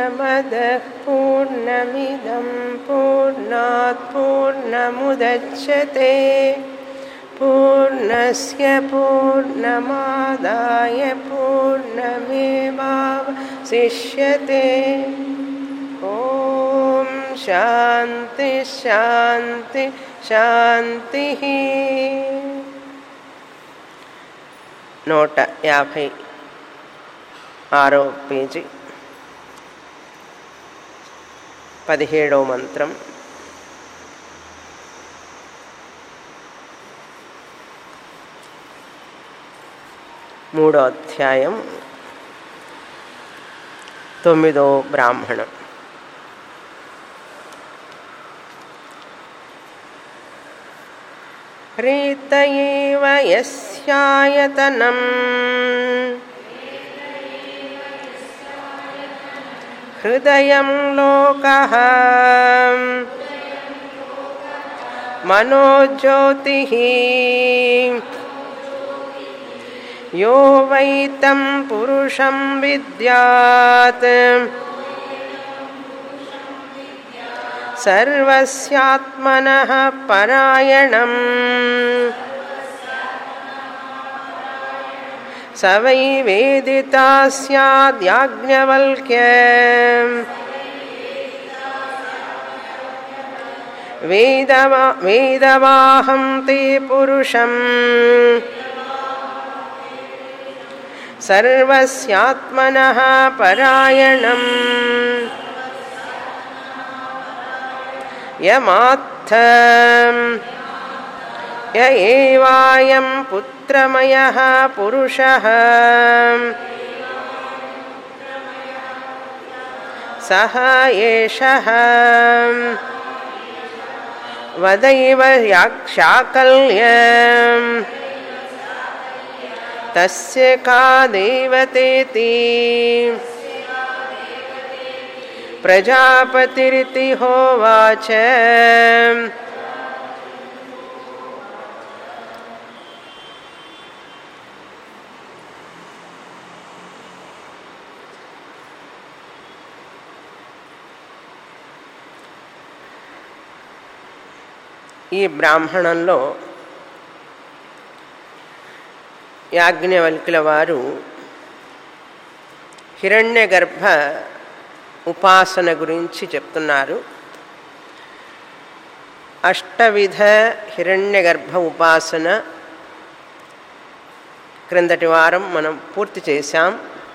पूर्णमदः पूर्णमिदं पूर्णात् पूर्णमुदच्छते पूर्णस्य पूर्णमादाय पूर्णमेवावशिष्यते ॐ शान्ति शान्ति शान्तिः నూట యాభై ఆరో పేజీ పదిహేడవ మంత్రం మూడో అధ్యాయం తొమ్మిదో బ్రాహ్మణం रीत एव यस्यायतनम् हृदयं लोकः मनोज्योतिः यो वै तं पुरुषं विद्यात् सर्वस्यात्मनः परायणम् स वै वेदिता स्याद्याज्ञवल्क्य वेदवा वेदवाहं ते पुरुषम् सर्वस्यात्मनः परायणम् यमात्थ य एवायं पुत्रमयः पुरुषः सः एषः वदैव शाकल्य तस्य का देवतेति प्रजापतिरिति होवाच ఈ బ్రాహ్మణంలో యాజ్ఞవల్కుల వారు హిరణ్యగర్భ ఉపాసన గురించి చెప్తున్నారు అష్టవిధ హిరణ్యగర్భ ఉపాసన క్రిందటి వారం మనం పూర్తి చేశాం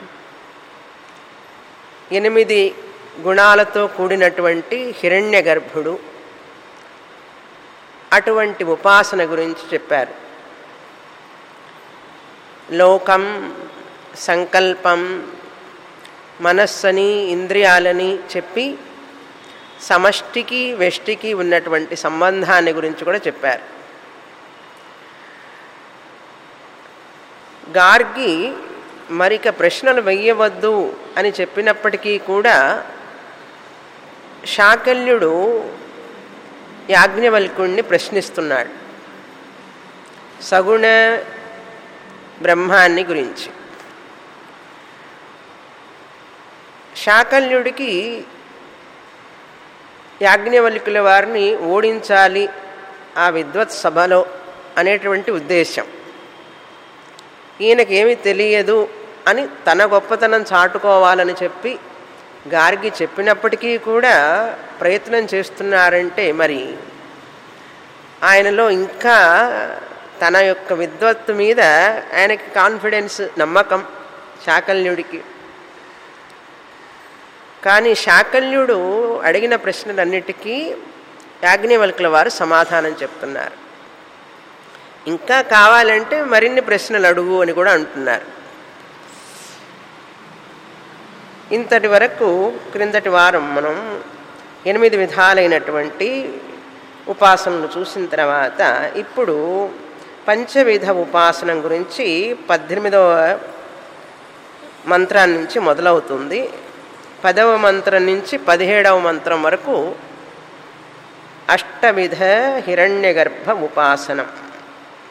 ఎనిమిది గుణాలతో కూడినటువంటి హిరణ్యగర్భుడు అటువంటి ఉపాసన గురించి చెప్పారు లోకం సంకల్పం మనస్సని ఇంద్రియాలని చెప్పి సమష్టికి వెష్టికి ఉన్నటువంటి సంబంధాన్ని గురించి కూడా చెప్పారు గార్గి మరిక ప్రశ్నలు వెయ్యవద్దు అని చెప్పినప్పటికీ కూడా శాకల్యుడు యాజ్ఞవల్కుణ్ణి ప్రశ్నిస్తున్నాడు సగుణ బ్రహ్మాన్ని గురించి శాకల్యుడికి యాజ్ఞవల్కుల వారిని ఓడించాలి ఆ విద్వత్ సభలో అనేటువంటి ఉద్దేశం ఈయనకేమీ తెలియదు అని తన గొప్పతనం చాటుకోవాలని చెప్పి గారికి చెప్పినప్పటికీ కూడా ప్రయత్నం చేస్తున్నారంటే మరి ఆయనలో ఇంకా తన యొక్క విద్వత్తు మీద ఆయనకి కాన్ఫిడెన్స్ నమ్మకం శాకల్యుడికి కానీ శాకల్యుడు అడిగిన ప్రశ్నలన్నిటికీ యాజ్ఞవల్కుల వారు సమాధానం చెప్తున్నారు ఇంకా కావాలంటే మరిన్ని ప్రశ్నలు అడుగు అని కూడా అంటున్నారు ఇంతటి వరకు క్రిందటి వారం మనం ఎనిమిది విధాలైనటువంటి ఉపాసనలు చూసిన తర్వాత ఇప్పుడు పంచవిధ ఉపాసన గురించి పద్దెనిమిదవ మంత్రాన్ని నుంచి మొదలవుతుంది పదవ మంత్రం నుంచి పదిహేడవ మంత్రం వరకు అష్టవిధ హిరణ్యగర్భ ఉపాసనం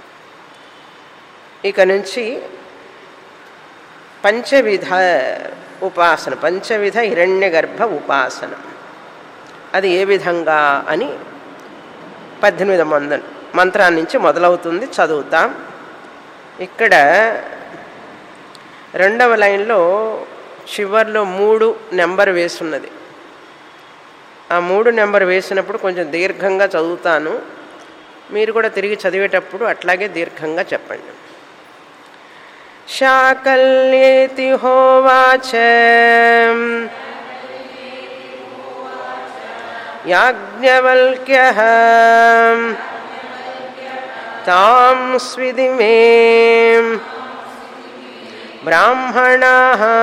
ఇక నుంచి పంచవిధ ఉపాసన పంచవిధ హిరణ్య గర్భ ఉపాసన అది ఏ విధంగా అని పద్దెనిమిది మంద మంత్రాన్ని నుంచి మొదలవుతుంది చదువుతాం ఇక్కడ రెండవ లైన్లో చివర్లో మూడు నెంబర్ వేసున్నది ఆ మూడు నెంబర్ వేసినప్పుడు కొంచెం దీర్ఘంగా చదువుతాను మీరు కూడా తిరిగి చదివేటప్పుడు అట్లాగే దీర్ఘంగా చెప్పండి శాకల్యేతి హోవాచ యాజ్ఞవల్క్య తాం స్విదిమే బ్రాహ్మణా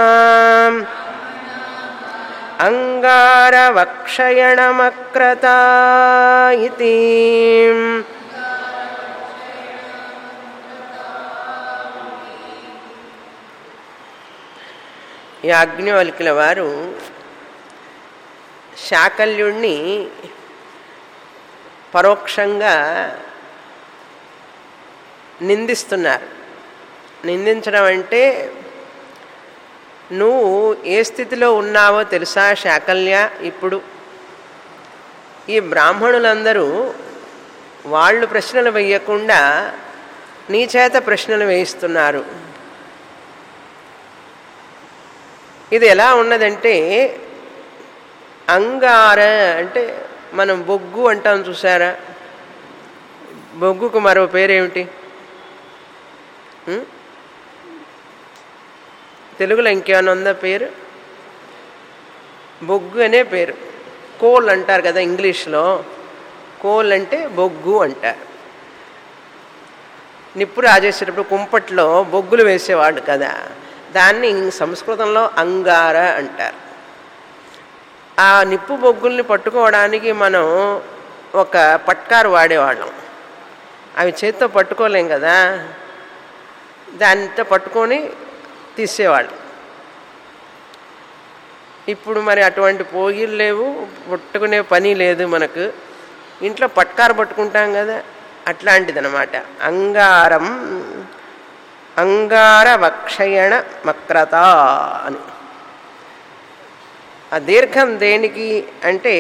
అంగారవక్షయణమక్రత ఇది యాజ్ఞవల్కుల వారు శాకల్యుణ్ణి పరోక్షంగా నిందిస్తున్నారు నిందించడం అంటే నువ్వు ఏ స్థితిలో ఉన్నావో తెలుసా శాకల్య ఇప్పుడు ఈ బ్రాహ్మణులందరూ వాళ్ళు ప్రశ్నలు వేయకుండా నీ చేత ప్రశ్నలు వేయిస్తున్నారు ఇది ఎలా ఉన్నదంటే అంగార అంటే మనం బొగ్గు అంటాం చూసారా బొగ్గుకు మరో పేరేమిటి ఉం? తెలుగులో ఇంకేమైనా ఉందా పేరు బొగ్గు అనే పేరు కోల్ అంటారు కదా ఇంగ్లీష్లో కోల్ అంటే బొగ్గు అంటారు నిప్పు రాజేసేటప్పుడు కుంపట్లో బొగ్గులు వేసేవాళ్ళు కదా దాన్ని సంస్కృతంలో అంగార అంటారు ఆ నిప్పు బొగ్గుల్ని పట్టుకోవడానికి మనం ఒక పట్కారు వాడేవాళ్ళం అవి చేత్తో పట్టుకోలేం కదా దానితో పట్టుకొని తీసేవాళ్ళు ఇప్పుడు మరి అటువంటి పోగిలు లేవు పట్టుకునే పని లేదు మనకు ఇంట్లో పట్కారు పట్టుకుంటాం కదా అట్లాంటిదనమాట అంగారం అంగార వక్షయణ మక్రత అని ఆ దీర్ఘం దేనికి అంటే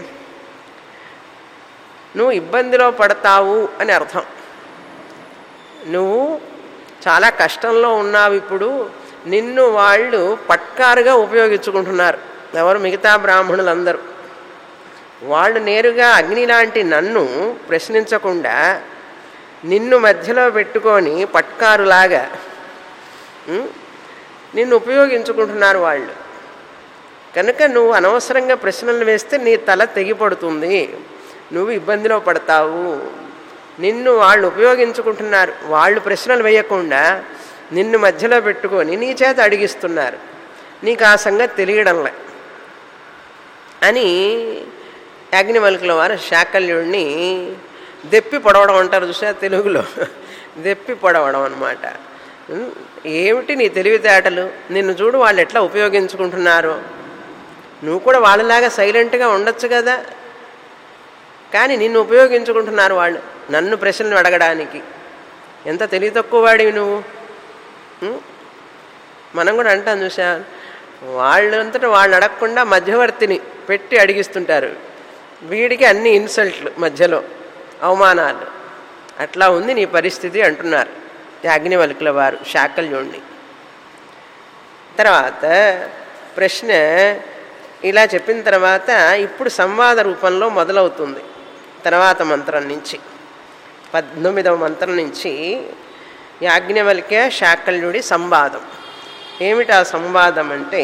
నువ్వు ఇబ్బందిలో పడతావు అని అర్థం నువ్వు చాలా కష్టంలో ఉన్నావు ఇప్పుడు నిన్ను వాళ్ళు పట్కారుగా ఉపయోగించుకుంటున్నారు ఎవరు మిగతా బ్రాహ్మణులందరూ వాళ్ళు నేరుగా అగ్ని లాంటి నన్ను ప్రశ్నించకుండా నిన్ను మధ్యలో పెట్టుకొని పట్కారులాగా ఉం, నిన్ను ఉపయోగించుకుంటున్నారు వాళ్ళు కనుక నువ్వు అనవసరంగా ప్రశ్నలు వేస్తే నీ తల తెగిపడుతుంది నువ్వు ఇబ్బందిలో పడతావు నిన్ను వాళ్ళు ఉపయోగించుకుంటున్నారు వాళ్ళు ప్రశ్నలు వేయకుండా నిన్ను మధ్యలో పెట్టుకొని నీ చేత అడిగిస్తున్నారు నీకు ఆ సంగతి తెలియడంలే అని యాజ్ఞవల్కుల వారు శాకల్యుడిని దెప్పి పొడవడం అంటారు చూసా తెలుగులో దెప్పి పొడవడం అనమాట ఏమిటి నీ తెలివితేటలు నిన్ను చూడు వాళ్ళు ఎట్లా ఉపయోగించుకుంటున్నారు నువ్వు కూడా వాళ్ళలాగా సైలెంట్గా ఉండొచ్చు కదా కానీ నిన్ను ఉపయోగించుకుంటున్నారు వాళ్ళు నన్ను ప్రశ్నలు అడగడానికి ఎంత తెలివి తక్కువ వాడివి నువ్వు ఉం? మనం కూడా అంటాం చూసా వాళ్ళంతటా వాళ్ళు అడగకుండా మధ్యవర్తిని పెట్టి అడిగిస్తుంటారు వీడికి అన్ని ఇన్సల్ట్లు మధ్యలో అవమానాలు అట్లా ఉంది నీ పరిస్థితి అంటున్నారు యాజ్ఞవల్కుల వారు శాకల్యుణ్ణి తర్వాత ప్రశ్న ఇలా చెప్పిన తర్వాత ఇప్పుడు సంవాద రూపంలో మొదలవుతుంది తర్వాత మంత్రం నుంచి పద్దెనిమిదవ మంత్రం నుంచి యాజ్ఞవల్క్య శాకల్యుడి సంవాదం ఏమిటి ఆ సంవాదం అంటే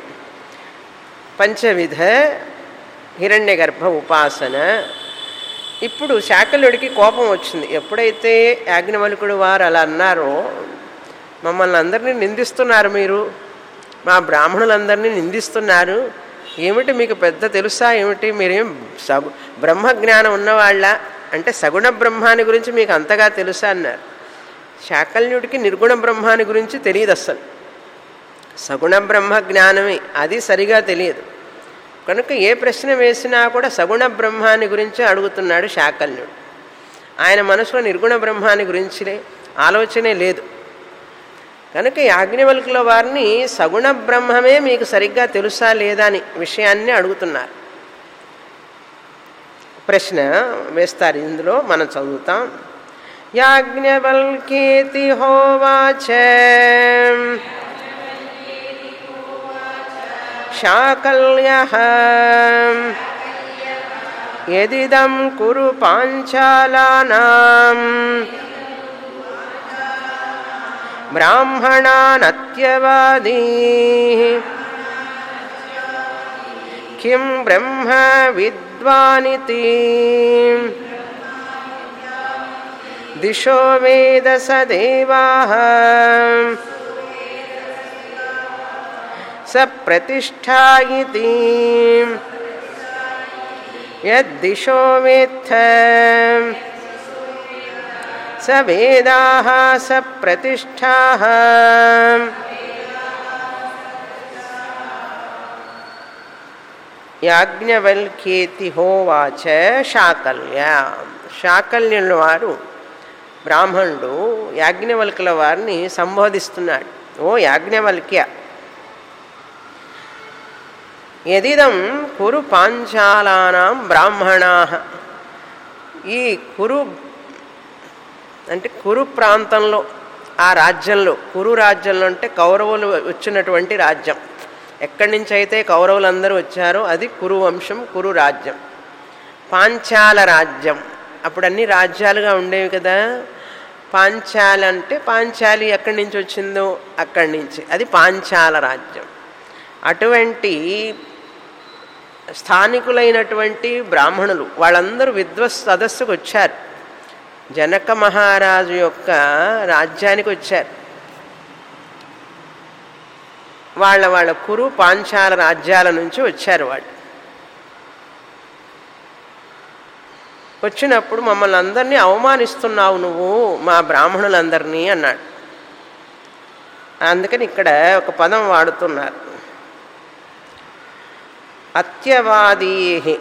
పంచవిధ హిరణ్యగర్భ ఉపాసన ఇప్పుడు శాకల్యుడికి కోపం వచ్చింది ఎప్పుడైతే యాజ్ఞవల్కుడు వారు అలా అన్నారో మమ్మల్ని అందరినీ నిందిస్తున్నారు మీరు మా బ్రాహ్మణులందరినీ నిందిస్తున్నారు ఏమిటి మీకు పెద్ద తెలుసా ఏమిటి మీరేం సగు బ్రహ్మజ్ఞానం ఉన్నవాళ్ళ అంటే సగుణ బ్రహ్మాని గురించి మీకు అంతగా తెలుసా అన్నారు శాకల్యుడికి నిర్గుణ బ్రహ్మాని గురించి తెలియదు అస్సలు సగుణ బ్రహ్మ జ్ఞానమే అది సరిగా తెలియదు కనుక ఏ ప్రశ్న వేసినా కూడా సగుణ బ్రహ్మాని గురించే అడుగుతున్నాడు శాకల్యుడు ఆయన మనసులో నిర్గుణ బ్రహ్మాని గురించి ఆలోచనే లేదు కనుక యాజ్ఞవల్కుల వారిని సగుణ బ్రహ్మమే మీకు సరిగ్గా తెలుసా లేదా అని విషయాన్ని అడుగుతున్నారు ప్రశ్న వేస్తారు ఇందులో మనం చదువుతాం యాజ్ఞవల్కేతి హోవాచ శాకల్య ఎదిదం కురు పాంచాలానాం బ్రాహ్మణానత్యవాదీ కిం బ్రహ్మ విద్వానితి దిశో వేద సదేవా స ప్రతిష్టా ఇతి యద్దిశో వేత్థ స వేదా స ప్రతిష్టా యాజ్ఞవల్కేతి హోవాచ శాకల్య శాకల్యుల వారు బ్రాహ్మణుడు యాజ్ఞవల్కుల వారిని సంబోధిస్తున్నాడు ఓ యాజ్ఞవల్క్య ఎదిదం కురు పాంచాలానాం బ్రాహ్మణా ఈ కురు అంటే కురు ప్రాంతంలో ఆ రాజ్యంలో కురు రాజ్యంలో అంటే కౌరవులు వచ్చినటువంటి రాజ్యం ఎక్కడి నుంచి అయితే కౌరవులందరూ వచ్చారో అది కురు వంశం కురు రాజ్యం పాంచాల రాజ్యం అప్పుడు అన్ని రాజ్యాలుగా ఉండేవి కదా పాంచాల అంటే పాంచాలి ఎక్కడి నుంచి వచ్చిందో అక్కడి నుంచి అది పాంచాల రాజ్యం అటువంటి స్థానికులైనటువంటి బ్రాహ్మణులు వాళ్ళందరూ విద్వత్ సదస్సుకు వచ్చారు జనక మహారాజు యొక్క రాజ్యానికి వచ్చారు వాళ్ళ వాళ్ళ కురు పాంచాల రాజ్యాల నుంచి వచ్చారు వాళ్ళు వచ్చినప్పుడు మమ్మల్ని అందరినీ అవమానిస్తున్నావు నువ్వు మా బ్రాహ్మణులందరినీ అన్నాడు అందుకని ఇక్కడ ఒక పదం వాడుతున్నారు అత్యవాదీ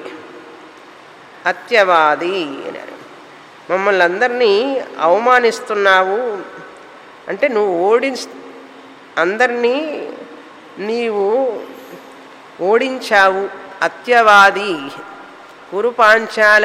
అత్యవాది అన్నారు మమ్మల్ని అందరినీ అవమానిస్తున్నావు అంటే నువ్వు ఓడి అందరినీ నీవు ఓడించావు అత్యవాది కురుపాంచాల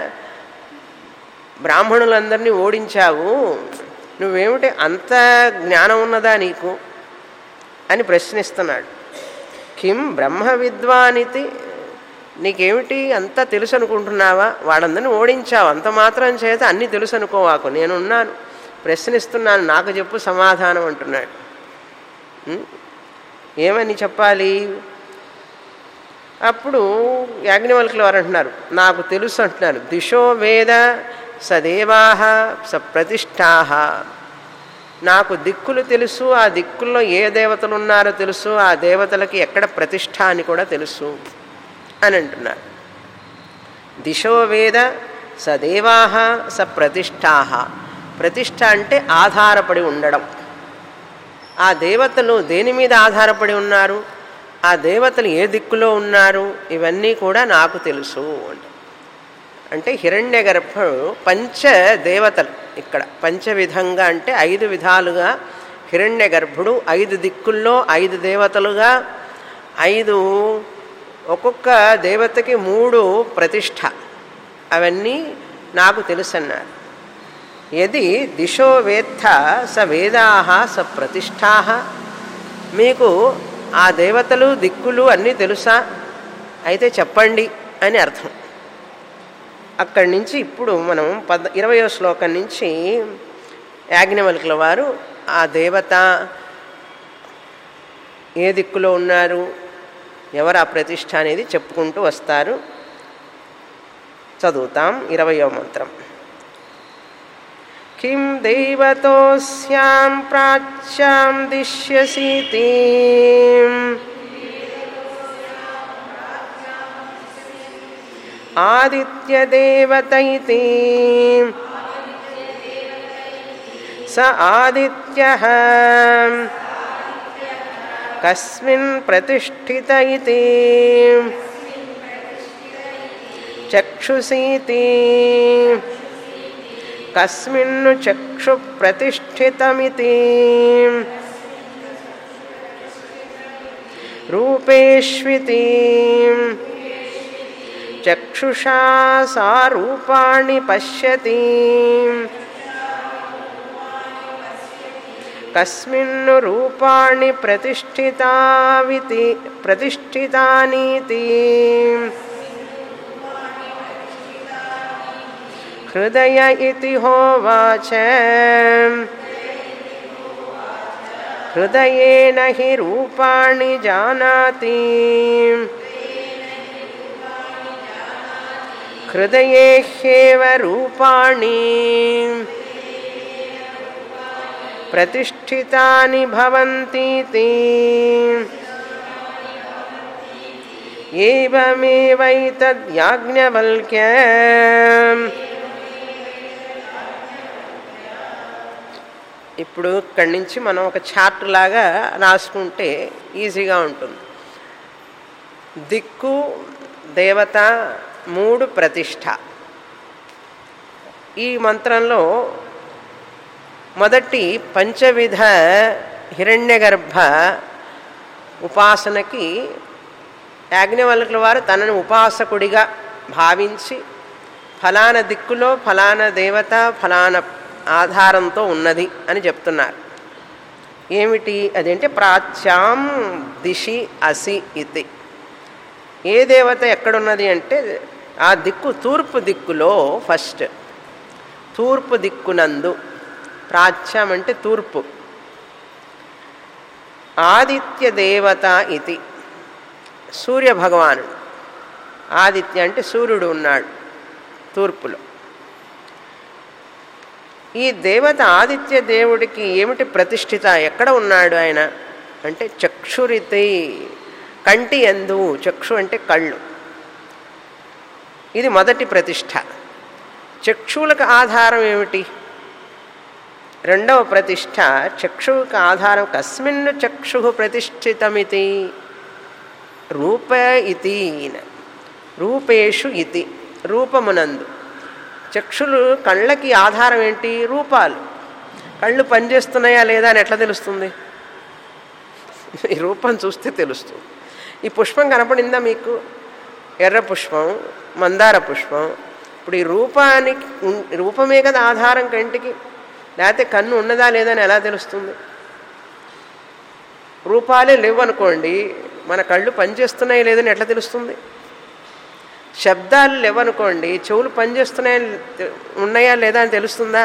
బ్రాహ్మణులందరినీ ఓడించావు నువ్వేమిటి అంత జ్ఞానం ఉన్నదా నీకు అని ప్రశ్నిస్తున్నాడు కిం బ్రహ్మ విద్వానితి నీకేమిటి అంత తెలుసు అనుకుంటున్నావా వాళ్ళందరినీ ఓడించావు అంత మాత్రం చేత అన్నీ తెలుసు అనుకోవాకు నేనున్నాను ప్రశ్నిస్తున్నాను నాకు చెప్పు సమాధానం అంటున్నాడు ఉం? ఏమని చెప్పాలి అప్పుడు యాజ్ఞవల్కులు వారు అంటున్నారు నాకు తెలుసు అంటున్నారు దిశో వేద సదేవాహ సప్రతిష్ఠాహ నాకు దిక్కులు తెలుసు ఆ దిక్కుల్లో ఏ దేవతలు ఉన్నారో తెలుసు ఆ దేవతలకి ఎక్కడ ప్రతిష్ఠ అని కూడా తెలుసు అని అంటున్నారు దిశో వేద సదేవాహ సప్రతిష్ఠాహ ప్రతిష్ఠ అంటే ఆధారపడి ఉండడం ఆ దేవతలు దేని మీద ఆధారపడి ఉన్నారు ఆ దేవతలు ఏ దిక్కులో ఉన్నారు ఇవన్నీ కూడా నాకు తెలుసు అంట అంటే హిరణ్య గర్భుడు పంచ దేవతలు ఇక్కడ పంచ విధంగా అంటే ఐదు విధాలుగా హిరణ్య గర్భుడు ఐదు దిక్కుల్లో ఐదు దేవతలుగా ఐదు ఒక్కొక్క దేవతకి మూడు ప్రతిష్ఠ అవన్నీ నాకు తెలుసన్నారు యది దిశో వేత్త స వేదా స ప్రతిష్టా మీకు ఆ దేవతలు దిక్కులు అన్నీ తెలుసా అయితే చెప్పండి అని అర్థం అక్కడి నుంచి ఇప్పుడు మనం పద్ ఇరవయో శ్లోకం నుంచి యాజ్ఞవల్కుల వారు ఆ దేవత ఏ దిక్కులో ఉన్నారు ఎవరు ఆ ప్రతిష్ట అనేది చెప్పుకుంటూ వస్తారు చదువుతాం ఇరవయో మంత్రం కిం దైవతోస్యాం ప్రాచ్యాం దిశ్యసీతి ఆదిత్యదేవతైతి స ఆదిత్య కస్మిన్ ప్రతిష్ఠిత ఇతి చక్షుసీతి కస్మిన్ను చక్షు ప్రతిష్ఠితమితి రూపేష్వితి చక్షుషా సా రూపాణి పశ్యతి కస్మిన్ను రూపాణి ప్రతిష్ఠితావితి ప్రతిష్ఠితానీతి హృదయ ఇతి హోవాచ హృదయేన హి రూపాణి జానాతి హృదయే హ్యేవ రూపాణి ప్రతిష్ఠితాని భవంతీతి ఏవమేవైతద్యాజ్ఞవల్క్య ఇప్పుడు ఇక్కడి నుంచి మనం ఒక చార్ట్ లాగా రాసుకుంటే ఈజీగా ఉంటుంది దిక్కు దేవత మూడు ప్రతిష్ట ఈ మంత్రంలో మొదటి పంచవిధ హిరణ్యగర్భ ఉపాసనకి యాజ్ఞవల్కుల వారు తనను ఉపాసకుడిగా భావించి ఫలాన దిక్కులో ఫలాన దేవత ఫలాన ఆధారంతో ఉన్నది అని చెప్తున్నారు ఏమిటి అదేంటే ప్రాచ్యాం దిశి అసి ఇది ఏ దేవత ఎక్కడున్నది అంటే ఆ దిక్కు తూర్పు దిక్కులో ఫస్ట్ తూర్పు దిక్కునందు ప్రాచ్యం అంటే తూర్పు ఆదిత్య దేవత ఇది సూర్య భగవానుడు ఆదిత్య అంటే సూర్యుడు ఉన్నాడు తూర్పులో ఈ దేవత ఆదిత్య దేవుడికి ఏమిటి ప్రతిష్ఠిత ఎక్కడ ఉన్నాడు ఆయన అంటే చక్షురితి కంటి ఎందు చక్షు అంటే కళ్ళు ఇది మొదటి ప్రతిష్ట చక్షువులకు ఆధారం ఏమిటి రెండవ ప్రతిష్ట చక్షువుకి ఆధారం కస్మిన్ చక్షు ప్రతిష్ఠితమితి రూప ఇతి రూపేషు ఇతి రూపమునందు చక్షులు కళ్ళకి ఆధారం ఏంటి రూపాలు కళ్ళు పనిచేస్తున్నాయా లేదా అని ఎట్లా తెలుస్తుంది ఈ రూపం చూస్తే తెలుస్తుంది ఈ పుష్పం కనపడిందా మీకు ఎర్ర పుష్పం మందార పుష్పం ఇప్పుడు ఈ రూపానికి ఉన్- రూపమే కదా ఆధారం కంటికి లేకపోతే కన్ను ఉన్నదా లేదా అని ఎలా తెలుస్తుంది రూపాలే లేవనుకోండి మన కళ్ళు పనిచేస్తున్నాయి లేదని ఎట్లా తెలుస్తుంది శబ్దాలు లేవనుకోండి చెవులు పనిచేస్తున్నాయా ఉన్నాయా లేదా అని తెలుస్తుందా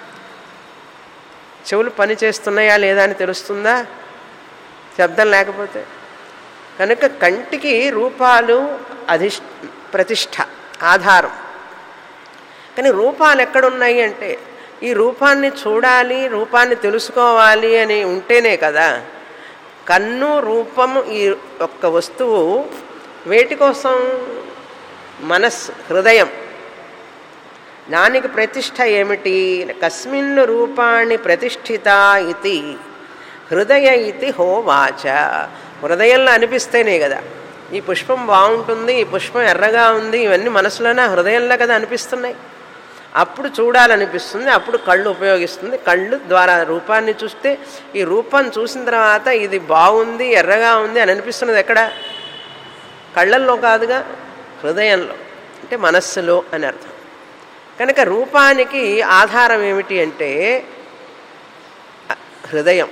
చెవులు పని చేస్తున్నాయా లేదా అని తెలుస్తుందా శబ్దం లేకపోతే కనుక కంటికి రూపాలు అధిష్ ప్రతిష్ట ఆధారం కానీ రూపాలు ఎక్కడున్నాయి అంటే ఈ రూపాన్ని చూడాలి రూపాన్ని తెలుసుకోవాలి అని ఉంటేనే కదా కన్ను రూపము ఈ ఒక్క వస్తువు వేటి కోసం మనస్సు హృదయం దానికి ప్రతిష్ట ఏమిటి కస్మిన్ రూపాన్ని ప్రతిష్ఠిత ఇది హృదయ ఇది హోవాచ హృదయంలో అనిపిస్తేనే కదా ఈ పుష్పం బాగుంటుంది ఈ పుష్పం ఎర్రగా ఉంది ఇవన్నీ మనసులోనే హృదయంలో కదా అనిపిస్తున్నాయి అప్పుడు చూడాలనిపిస్తుంది అప్పుడు కళ్ళు ఉపయోగిస్తుంది కళ్ళు ద్వారా రూపాన్ని చూస్తే ఈ రూపం చూసిన తర్వాత ఇది బాగుంది ఎర్రగా ఉంది అని అనిపిస్తున్నది ఎక్కడ కళ్ళల్లో కాదుగా హృదయంలో అంటే మనస్సులో అని అర్థం కనుక రూపానికి ఆధారం ఏమిటి అంటే హృదయం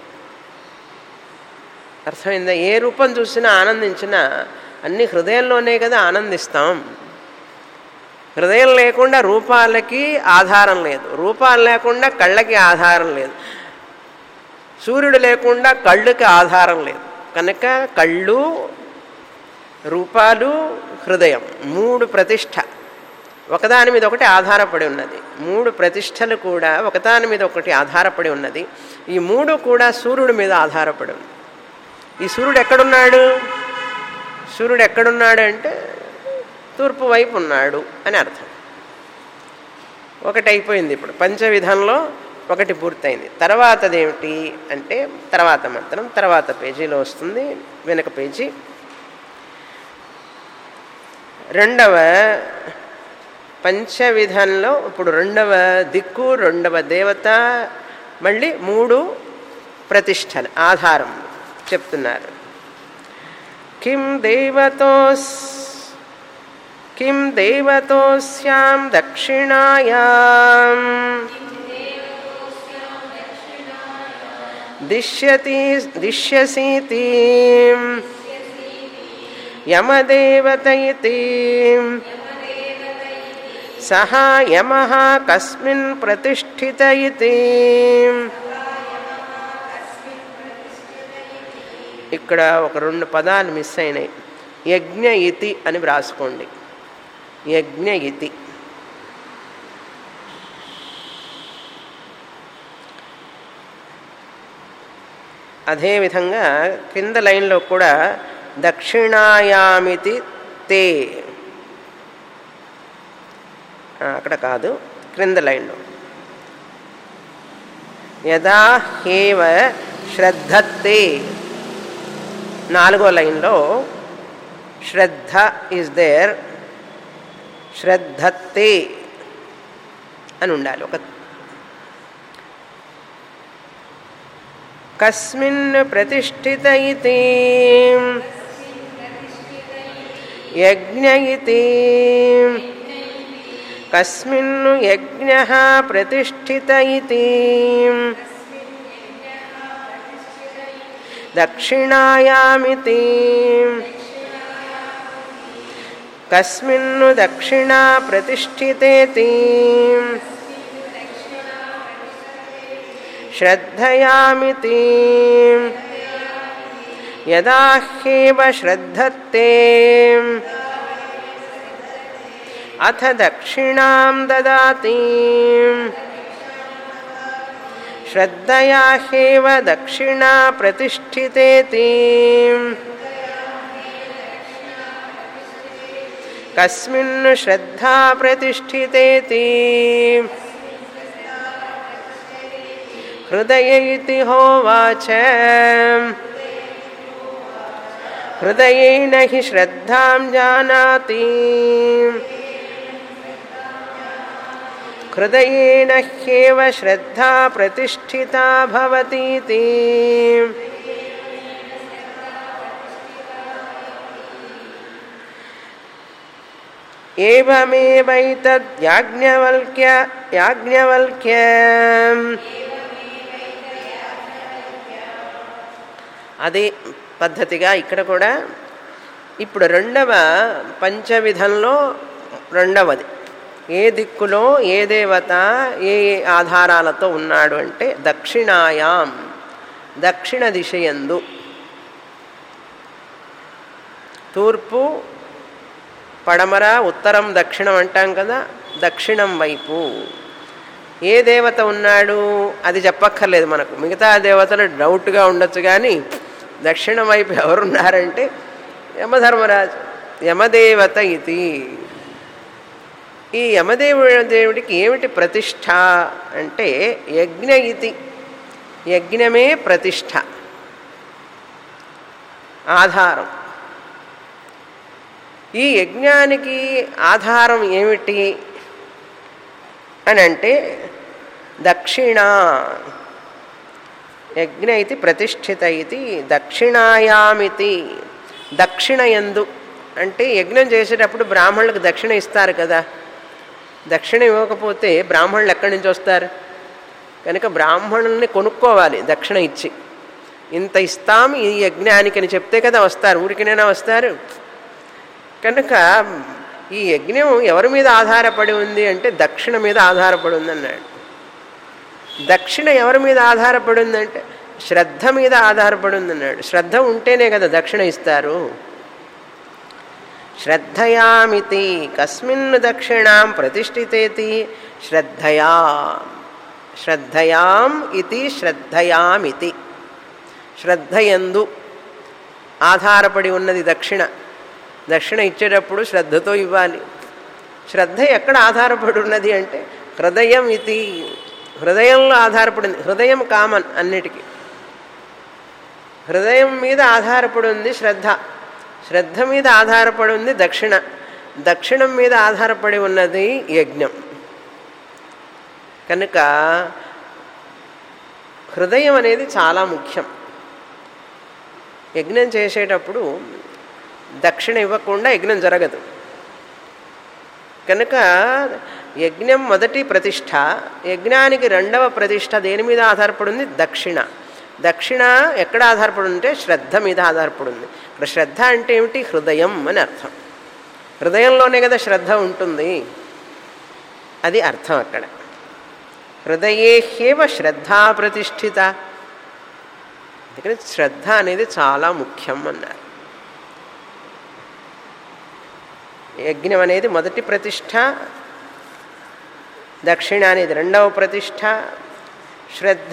అర్థమైందా ఏ రూపం చూసినా ఆనందించినా అన్ని హృదయంలోనే కదా ఆనందిస్తాం హృదయం లేకుండా రూపాలకి ఆధారం లేదు రూపాలు లేకుండా కళ్ళకి ఆధారం లేదు సూర్యుడు లేకుండా కళ్ళుకి ఆధారం లేదు కనుక కళ్ళు రూపాలు హృదయం మూడు ప్రతిష్ట ఒకదాని మీద ఒకటి ఆధారపడి ఉన్నది మూడు ప్రతిష్టలు కూడా ఒకదాని మీద ఒకటి ఆధారపడి ఉన్నది ఈ మూడు కూడా సూర్యుడి మీద ఆధారపడి ఉంది ఈ సూర్యుడు ఎక్కడున్నాడు సూర్యుడు ఎక్కడున్నాడు అంటే తూర్పు వైపు ఉన్నాడు అని అర్థం ఒకటి అయిపోయింది ఇప్పుడు పంచవిధంలో ఒకటి పూర్తయింది తర్వాతది ఏమిటి అంటే తర్వాత మంత్రం తర్వాత పేజీలో వస్తుంది వెనక పేజీ రెండవ పంచవిధంలో ఇప్పుడు రెండవ దిక్కు రెండవ దేవత మళ్ళీ మూడు ప్రతిష్టలు ఆధారం చెప్తున్నారు కిం దేవతోస్ కిం దేవతోస్యాం దక్షిణాయాం దిశ్యతి దిశ్యసీతి యమదేవత ఇతి సహ యమ కస్మిన్ ప్రతిష్ఠిత ఇతి ఇక్కడ ఒక రెండు పదాలు మిస్ అయినాయి యజ్ఞ ఇతి అని వ్రాసుకోండి యజ్ఞ ఇతి అదేవిధంగా క్రింద లైన్లో కూడా దక్షిణాయామితి తే ఆ, అక్కడ కాదు క్రింద లైన్లో యదా హేవ శ్రద్ధత్తే నాలుగో లైన్లో శ్రద్ధ ఈజ్ దేర్ శ్రద్ధత్తే అని ఉండాలి ఒక కస్మిన్ ప్రతిష్ఠిత ఇతి యజ్ఞ ఇతి కస్మిన్ యజ్ఞ ప్రతిష్ఠిత ఇతి దక్షిణాయామితి కస్మిన్ను దక్షిణా ప్రతిష్ఠితేతి శ్రద్ధయామితి యదా హ్యేవ శ్రద్ధత్తే అథ దక్షిణాం దదాతి శ్రద్ధయా హ్యేవ దక్షిణా ప్రతిష్ఠితేతి కస్మిన్ శ్రద్ధా ప్రతిష్ఠితేతి హృదయ ఇతి హోవాచ హృదయేన హి శ్రద్ధాం జానాతి హృదయేన హ్యేవ శ్రద్ధా ప్రతిష్ఠితా భవతీతి ఏమేవైతద్యాజ్ఞవల్క్య యాజ్ఞవల్క్య అదే పద్ధతిగా ఇక్కడ కూడా ఇప్పుడు రెండవ పంచవిధంలో రెండవది ఏ దిక్కులో ఏ దేవత ఏ ఏ ఆధారాలతో ఉన్నాడు అంటే దక్షిణాయాం దక్షిణ దిశయందు తూర్పు పడమర ఉత్తరం దక్షిణం అంటాం కదా దక్షిణం వైపు ఏ దేవత ఉన్నాడు అది చెప్పక్కర్లేదు మనకు మిగతా దేవతలు డౌట్గా ఉండొచ్చు కానీ దక్షిణం వైపు ఎవరున్నారంటే యమధర్మరాజు యమదేవత ఇది ఈ యమదేవుడు దేవుడికి ఏమిటి ప్రతిష్ట అంటే యజ్ఞ ఇతి యజ్ఞమే ప్రతిష్ట ఆధారం ఈ యజ్ఞానికి ఆధారం ఏమిటి అని అంటే దక్షిణ యజ్ఞ ఇది ప్రతిష్ఠిత ఇది దక్షిణాయామితి దక్షిణ ఎందు అంటే యజ్ఞం చేసేటప్పుడు బ్రాహ్మణులకు దక్షిణ ఇస్తారు కదా దక్షిణ ఇవ్వకపోతే బ్రాహ్మణులు ఎక్కడి నుంచి వస్తారు కనుక బ్రాహ్మణుల్ని కొనుక్కోవాలి దక్షిణ ఇచ్చి ఇంత ఇస్తాం ఈ యజ్ఞానికి అని చెప్తే కదా వస్తారు ఊరికినైనా వస్తారు కనుక ఈ యజ్ఞం ఎవరి మీద ఆధారపడి ఉంది అంటే దక్షిణ మీద ఆధారపడి ఉంది అన్నాడు దక్షిణ ఎవరి మీద ఆధారపడి ఉందంటే శ్రద్ధ మీద ఆధారపడి ఉంది అన్నాడు శ్రద్ధ ఉంటేనే కదా దక్షిణ ఇస్తారు శ్రద్ధయామితి కస్మిన్ దక్షిణాం ప్రతిష్ఠితేతి శ్రద్ధయా శ్రద్ధయాం ఇది శ్రద్ధయామితి శ్రద్ధయందు ఆధారపడి ఉన్నది దక్షిణ దక్షిణ ఇచ్చేటప్పుడు శ్రద్ధతో ఇవ్వాలి శ్రద్ధ ఎక్కడ ఆధారపడి ఉన్నది అంటే హృదయం ఇది హృదయంలో ఆధారపడింది హృదయం కామన్ అన్నిటికీ హృదయం మీద ఆధారపడి ఉంది శ్రద్ధ శ్రద్ధ మీద ఆధారపడి ఉంది దక్షిణ దక్షిణం మీద ఆధారపడి ఉన్నది యజ్ఞం కనుక హృదయం అనేది చాలా ముఖ్యం యజ్ఞం చేసేటప్పుడు దక్షిణ ఇవ్వకుండా యజ్ఞం జరగదు కనుక యజ్ఞం మొదటి ప్రతిష్ట యజ్ఞానికి రెండవ ప్రతిష్ట దేని మీద ఆధారపడింది దక్షిణ దక్షిణ ఎక్కడ ఆధారపడి ఉంటే శ్రద్ధ మీద ఆధారపడి ఉంది ఇక్కడ శ్రద్ధ అంటే ఏమిటి హృదయం అని అర్థం హృదయంలోనే కదా శ్రద్ధ ఉంటుంది అది అర్థం అక్కడ హృదయేహేవ శ్రద్ధా ప్రతిష్ఠిత అందుకని శ్రద్ధ అనేది చాలా ముఖ్యం అన్నారు యజ్ఞం అనేది మొదటి ప్రతిష్ట దక్షిణ అనేది రెండవ ప్రతిష్ట శ్రద్ధ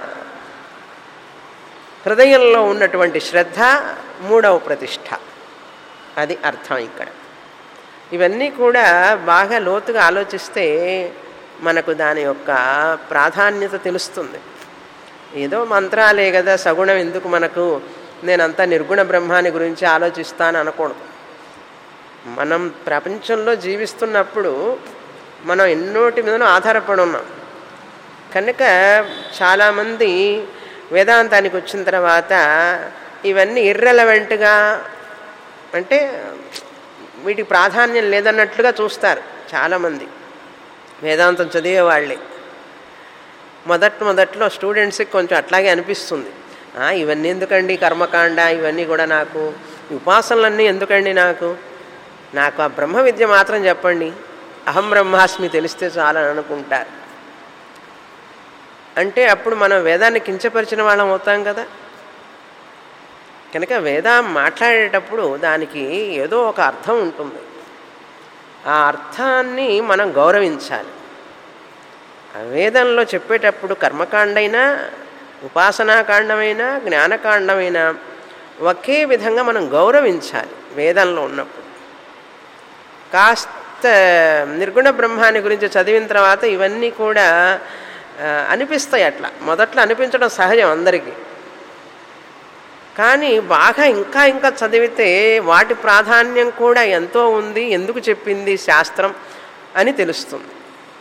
హృదయంలో ఉన్నటువంటి శ్రద్ధ మూడవ ప్రతిష్ట అది అర్థం ఇక్కడ ఇవన్నీ కూడా బాగా లోతుగా ఆలోచిస్తే మనకు దాని యొక్క ప్రాధాన్యత తెలుస్తుంది ఏదో మంత్రాలే కదా సగుణం ఎందుకు మనకు నేనంతా నిర్గుణ బ్రహ్మాన్ని గురించి ఆలోచిస్తాను అనకూడదు మనం ప్రపంచంలో జీవిస్తున్నప్పుడు మనం ఎన్నోటి మీదనో ఆధారపడి ఉన్నాం కనుక చాలామంది వేదాంతానికి వచ్చిన తర్వాత ఇవన్నీ ఇర్రెలవెంట్గా అంటే వీటికి ప్రాధాన్యం లేదన్నట్లుగా చూస్తారు చాలామంది వేదాంతం చదివే వాళ్ళే మొదట్ మొదట్లో స్టూడెంట్స్కి కొంచెం అట్లాగే అనిపిస్తుంది ఇవన్నీ ఎందుకండి కర్మకాండ ఇవన్నీ కూడా నాకు ఉపాసనలన్నీ ఎందుకండి నాకు నాకు ఆ బ్రహ్మ విద్య మాత్రం చెప్పండి అహం బ్రహ్మాస్మి తెలిస్తే చాలని అనుకుంటారు అంటే అప్పుడు మనం వేదాన్ని కించపరిచిన వాళ్ళం అవుతాం కదా కనుక వేదం మాట్లాడేటప్పుడు దానికి ఏదో ఒక అర్థం ఉంటుంది ఆ అర్థాన్ని మనం గౌరవించాలి ఆ వేదంలో చెప్పేటప్పుడు కర్మకాండైనా ఉపాసనాకాండమైనా జ్ఞానకాండమైనా ఒకే విధంగా మనం గౌరవించాలి వేదంలో ఉన్నప్పుడు కాస్త నిర్గుణ బ్రహ్మాన్ని గురించి చదివిన తర్వాత ఇవన్నీ కూడా అనిపిస్తాయి అట్లా మొదట్లో అనిపించడం సహజం అందరికీ కానీ బాగా ఇంకా ఇంకా చదివితే వాటి ప్రాధాన్యం కూడా ఎంతో ఉంది ఎందుకు చెప్పింది శాస్త్రం అని తెలుస్తుంది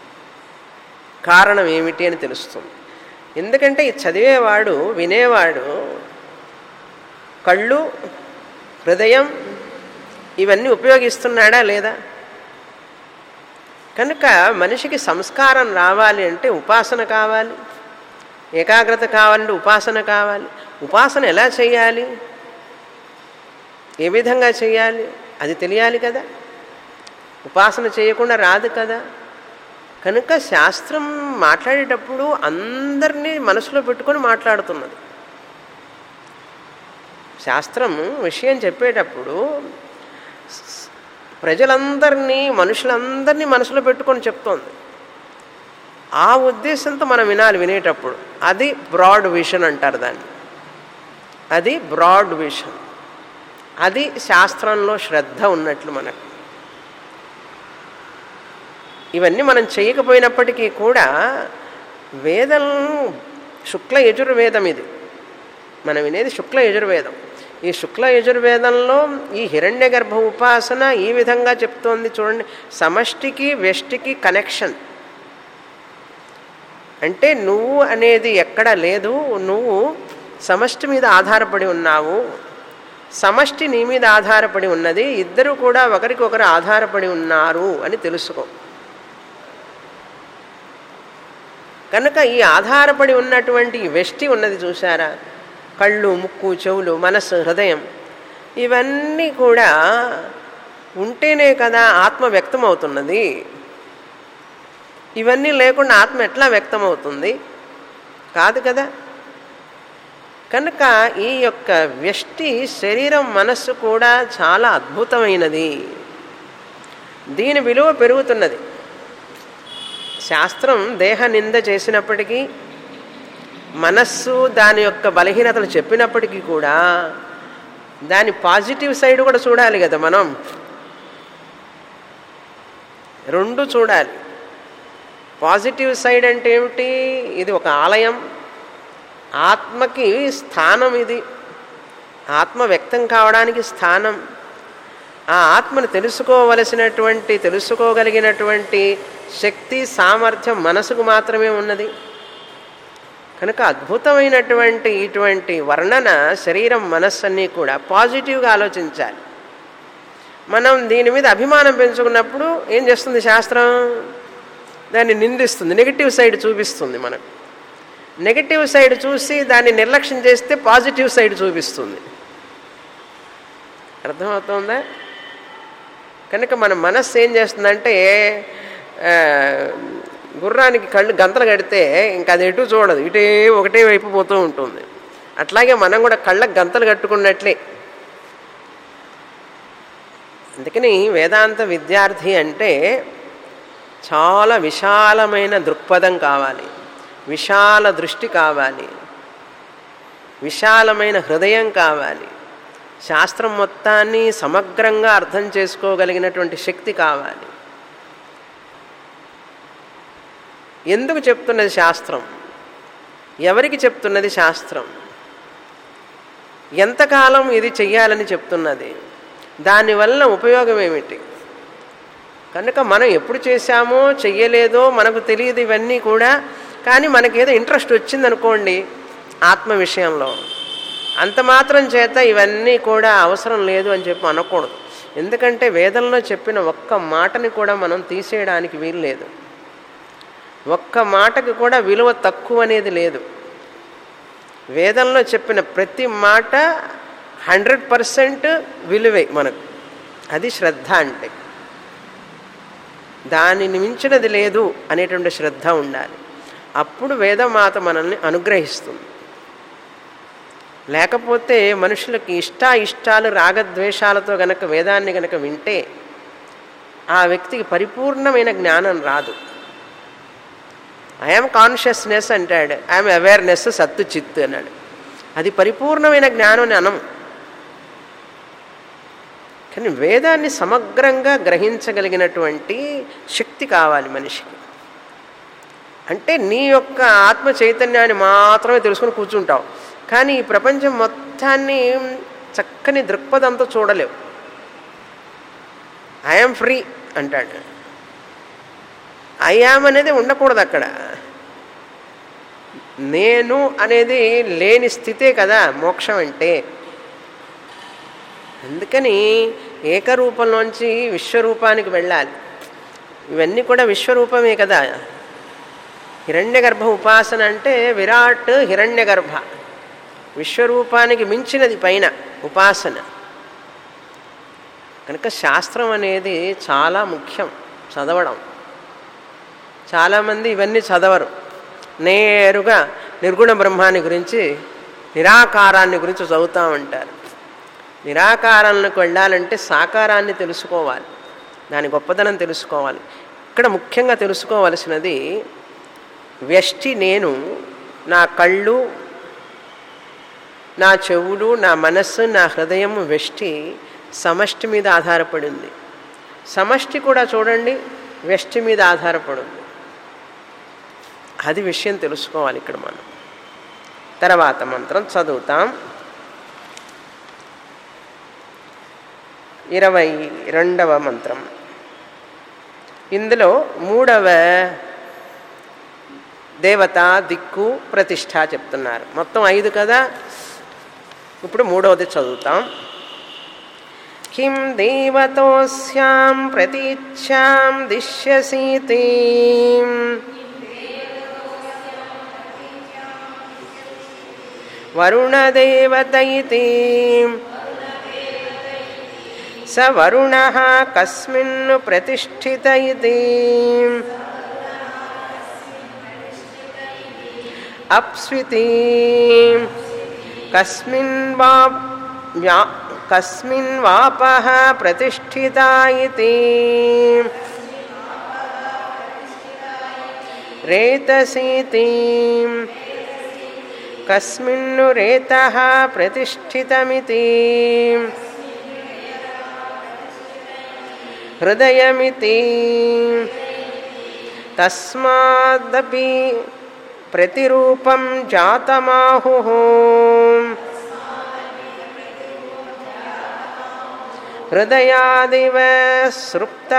కారణం ఏమిటి అని తెలుస్తుంది ఎందుకంటే ఈ చదివేవాడు వినేవాడు కళ్ళు హృదయం ఇవన్నీ ఉపయోగిస్తున్నాడా లేదా కనుక మనిషికి సంస్కారం రావాలి అంటే ఉపాసన కావాలి ఏకాగ్రత కావాలంటే ఉపాసన కావాలి ఉపాసన ఎలా చేయాలి ఏ విధంగా చేయాలి అది తెలియాలి కదా ఉపాసన చేయకుండా రాదు కదా కనుక శాస్త్రం మాట్లాడేటప్పుడు అందరినీ మనసులో పెట్టుకొని మాట్లాడుతున్నది శాస్త్రం విషయం చెప్పేటప్పుడు ప్రజలందరినీ మనుషులందరినీ మనసులో పెట్టుకొని చెప్తోంది ఆ ఉద్దేశంతో మనం వినాలి వినేటప్పుడు అది బ్రాడ్ విషన్ అంటారు దాన్ని అది బ్రాడ్ విషన్ అది శాస్త్రంలో శ్రద్ధ ఉన్నట్లు మనకు ఇవన్నీ మనం చేయకపోయినప్పటికీ కూడా వేదం శుక్ల యజుర్వేదం ఇది మనం వినేది శుక్ల యజుర్వేదం ఈ శుక్ల యజుర్వేదంలో ఈ హిరణ్య గర్భ ఉపాసన ఈ విధంగా చెప్తోంది చూడండి సమష్టికి వ్యష్టికి కనెక్షన్ అంటే నువ్వు అనేది ఎక్కడ లేదు నువ్వు సమష్టి మీద ఆధారపడి ఉన్నావు సమష్టి నీ మీద ఆధారపడి ఉన్నది ఇద్దరు కూడా ఒకరికొకరు ఆధారపడి ఉన్నారు అని తెలుసుకో కనుక ఈ ఆధారపడి ఉన్నటువంటి ఈ వెష్టి ఉన్నది చూసారా కళ్ళు ముక్కు చెవులు మనస్సు హృదయం ఇవన్నీ కూడా ఉంటేనే కదా ఆత్మ వ్యక్తమవుతున్నది ఇవన్నీ లేకుండా ఆత్మ ఎట్లా వ్యక్తమవుతుంది కాదు కదా కనుక ఈ యొక్క వ్యష్టి శరీరం మనస్సు కూడా చాలా అద్భుతమైనది దీని విలువ పెరుగుతున్నది శాస్త్రం దేహ నింద చేసినప్పటికీ మనస్సు దాని యొక్క బలహీనతలు చెప్పినప్పటికీ కూడా దాని పాజిటివ్ సైడ్ కూడా చూడాలి కదా మనం రెండు చూడాలి పాజిటివ్ సైడ్ అంటే ఏమిటి ఇది ఒక ఆలయం ఆత్మకి స్థానం ఇది ఆత్మ వ్యక్తం కావడానికి స్థానం ఆ ఆత్మను తెలుసుకోవలసినటువంటి తెలుసుకోగలిగినటువంటి శక్తి సామర్థ్యం మనసుకు మాత్రమే ఉన్నది కనుక అద్భుతమైనటువంటి ఇటువంటి వర్ణన శరీరం మనస్సన్నీ కూడా పాజిటివ్గా ఆలోచించాలి మనం దీని మీద అభిమానం పెంచుకున్నప్పుడు ఏం చేస్తుంది శాస్త్రం దాన్ని నిందిస్తుంది నెగిటివ్ సైడ్ చూపిస్తుంది మనకు నెగిటివ్ సైడ్ చూసి దాన్ని నిర్లక్ష్యం చేస్తే పాజిటివ్ సైడ్ చూపిస్తుంది అర్థమవుతుందా కనుక మన మనస్సు ఏం చేస్తుందంటే ఆ, గుర్రానికి కళ్ళు గంతలు కడితే ఇంకా అది ఎటు చూడదు ఇటే ఒకటే వైపు పోతూ ఉంటుంది అట్లాగే మనం కూడా కళ్ళకు గంతలు కట్టుకున్నట్లే అందుకని వేదాంత విద్యార్థి అంటే చాలా విశాలమైన దృక్పథం కావాలి విశాల దృష్టి కావాలి విశాలమైన హృదయం కావాలి శాస్త్రం మొత్తాన్ని సమగ్రంగా అర్థం చేసుకోగలిగినటువంటి శక్తి కావాలి ఎందుకు చెప్తున్నది శాస్త్రం ఎవరికి చెప్తున్నది శాస్త్రం ఎంతకాలం ఇది చెయ్యాలని చెప్తున్నది దానివల్ల ఉపయోగం ఏమిటి కనుక మనం ఎప్పుడు చేశామో చెయ్యలేదో మనకు తెలియదు ఇవన్నీ కూడా కానీ మనకేదో ఇంట్రెస్ట్ వచ్చిందనుకోండి ఆత్మ విషయంలో అంత మాత్రం చేత ఇవన్నీ కూడా అవసరం లేదు అని చెప్పి అనకూడదు ఎందుకంటే వేదంలో చెప్పిన ఒక్క మాటని కూడా మనం తీసేయడానికి వీలు లేదు ఒక్క మాటకి కూడా విలువ తక్కువ అనేది లేదు వేదంలో చెప్పిన ప్రతి మాట హండ్రెడ్ పర్సెంట్ విలువే మనకు అది శ్రద్ధ అంటే దానిని మించినది లేదు అనేటువంటి శ్రద్ధ ఉండాలి అప్పుడు వేదమాత మనల్ని అనుగ్రహిస్తుంది లేకపోతే మనుషులకి ఇష్ట ఇష్టాలు రాగద్వేషాలతో గనక వేదాన్ని గనక వింటే ఆ వ్యక్తికి పరిపూర్ణమైన జ్ఞానం రాదు ఐఎమ్ కాన్షియస్నెస్ అంటాడు ఐఎమ్ అవేర్నెస్ సత్తు చిత్తు అన్నాడు అది పరిపూర్ణమైన జ్ఞానం అని అనం కానీ వేదాన్ని సమగ్రంగా గ్రహించగలిగినటువంటి శక్తి కావాలి మనిషికి అంటే నీ యొక్క ఆత్మ చైతన్యాన్ని మాత్రమే తెలుసుకుని కూర్చుంటావు కానీ ఈ ప్రపంచం మొత్తాన్ని చక్కని దృక్పథంతో చూడలేవు ఐఎమ్ ఫ్రీ అంటాడు ఐయామ్ అనేది ఉండకూడదు అక్కడ నేను అనేది లేని స్థితే కదా మోక్షం అంటే అందుకని ఏకరూపంలోంచి విశ్వరూపానికి వెళ్ళాలి ఇవన్నీ కూడా విశ్వరూపమే కదా హిరణ్య గర్భ ఉపాసన అంటే విరాట్ హిరణ్య గర్భ విశ్వరూపానికి మించినది పైన ఉపాసన కనుక శాస్త్రం అనేది చాలా ముఖ్యం చదవడం చాలామంది ఇవన్నీ చదవరు నేరుగా నిర్గుణ బ్రహ్మాన్ని గురించి నిరాకారాన్ని గురించి చదువుతూ ఉంటారు నిరాకారానికి వెళ్ళాలంటే సాకారాన్ని తెలుసుకోవాలి దాని గొప్పదనం తెలుసుకోవాలి ఇక్కడ ముఖ్యంగా తెలుసుకోవలసినది వ్యష్టి నేను నా కళ్ళు నా చెవులు నా మనస్సు నా హృదయం వ్యష్టి సమష్టి మీద ఆధారపడింది సమష్టి కూడా చూడండి వ్యష్టి మీద ఆధారపడింది అది విషయం తెలుసుకోవాలి ఇక్కడ మనం తర్వాత మంత్రం చదువుతాం ఇరవై రెండవ మంత్రం ఇందులో మూడవ దేవత దిక్కు ప్రతిష్ట చెప్తున్నారు మొత్తం ఐదు కదా ఇప్పుడు మూడవది చదువుతాం కిం దేవతోస్యాం ప్రతీచ్ఛాం దిశ్యసీతే వరుణదేవత ఇతి స వరుణ కస్మిన్ను ప్రతిష్ఠిత ఇది అప్స్వితి కస్మిన్ వా వ్యా కస్మిన్ వాప ప్రతిష్ఠిత ఇది రేతసీతి కస్మిన్ను రేత ప్రతిష్ఠితమితి హృదయమితి తస్మాదపి ప్రతిరూపం జాతమాహు హృదయాదివ సృప్త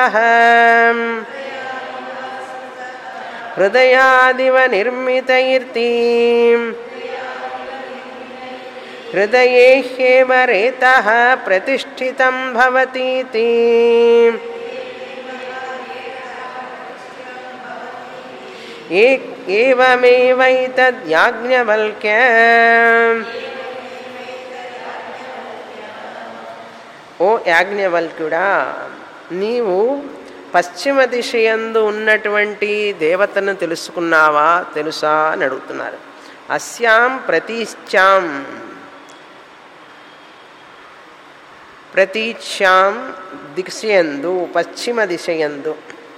హృదయాదివ నిర్మితైర్తి హృదయే హ్యేవ రేతః ప్రతిష్ఠితం భవతీతి ఏ ఏవమేవైతద్యాజ్ఞవల్క్య ఓ యాజ్ఞవల్క్యుడా నీవు పశ్చిమ దిశయందు ఉన్నటువంటి దేవతను తెలుసుకున్నావా తెలుసా అని అడుగుతున్నారు అస్యాం ప్రతీశ్చాం ప్రతీచ్యాం దిశయందు పశ్చిమ దిశయందు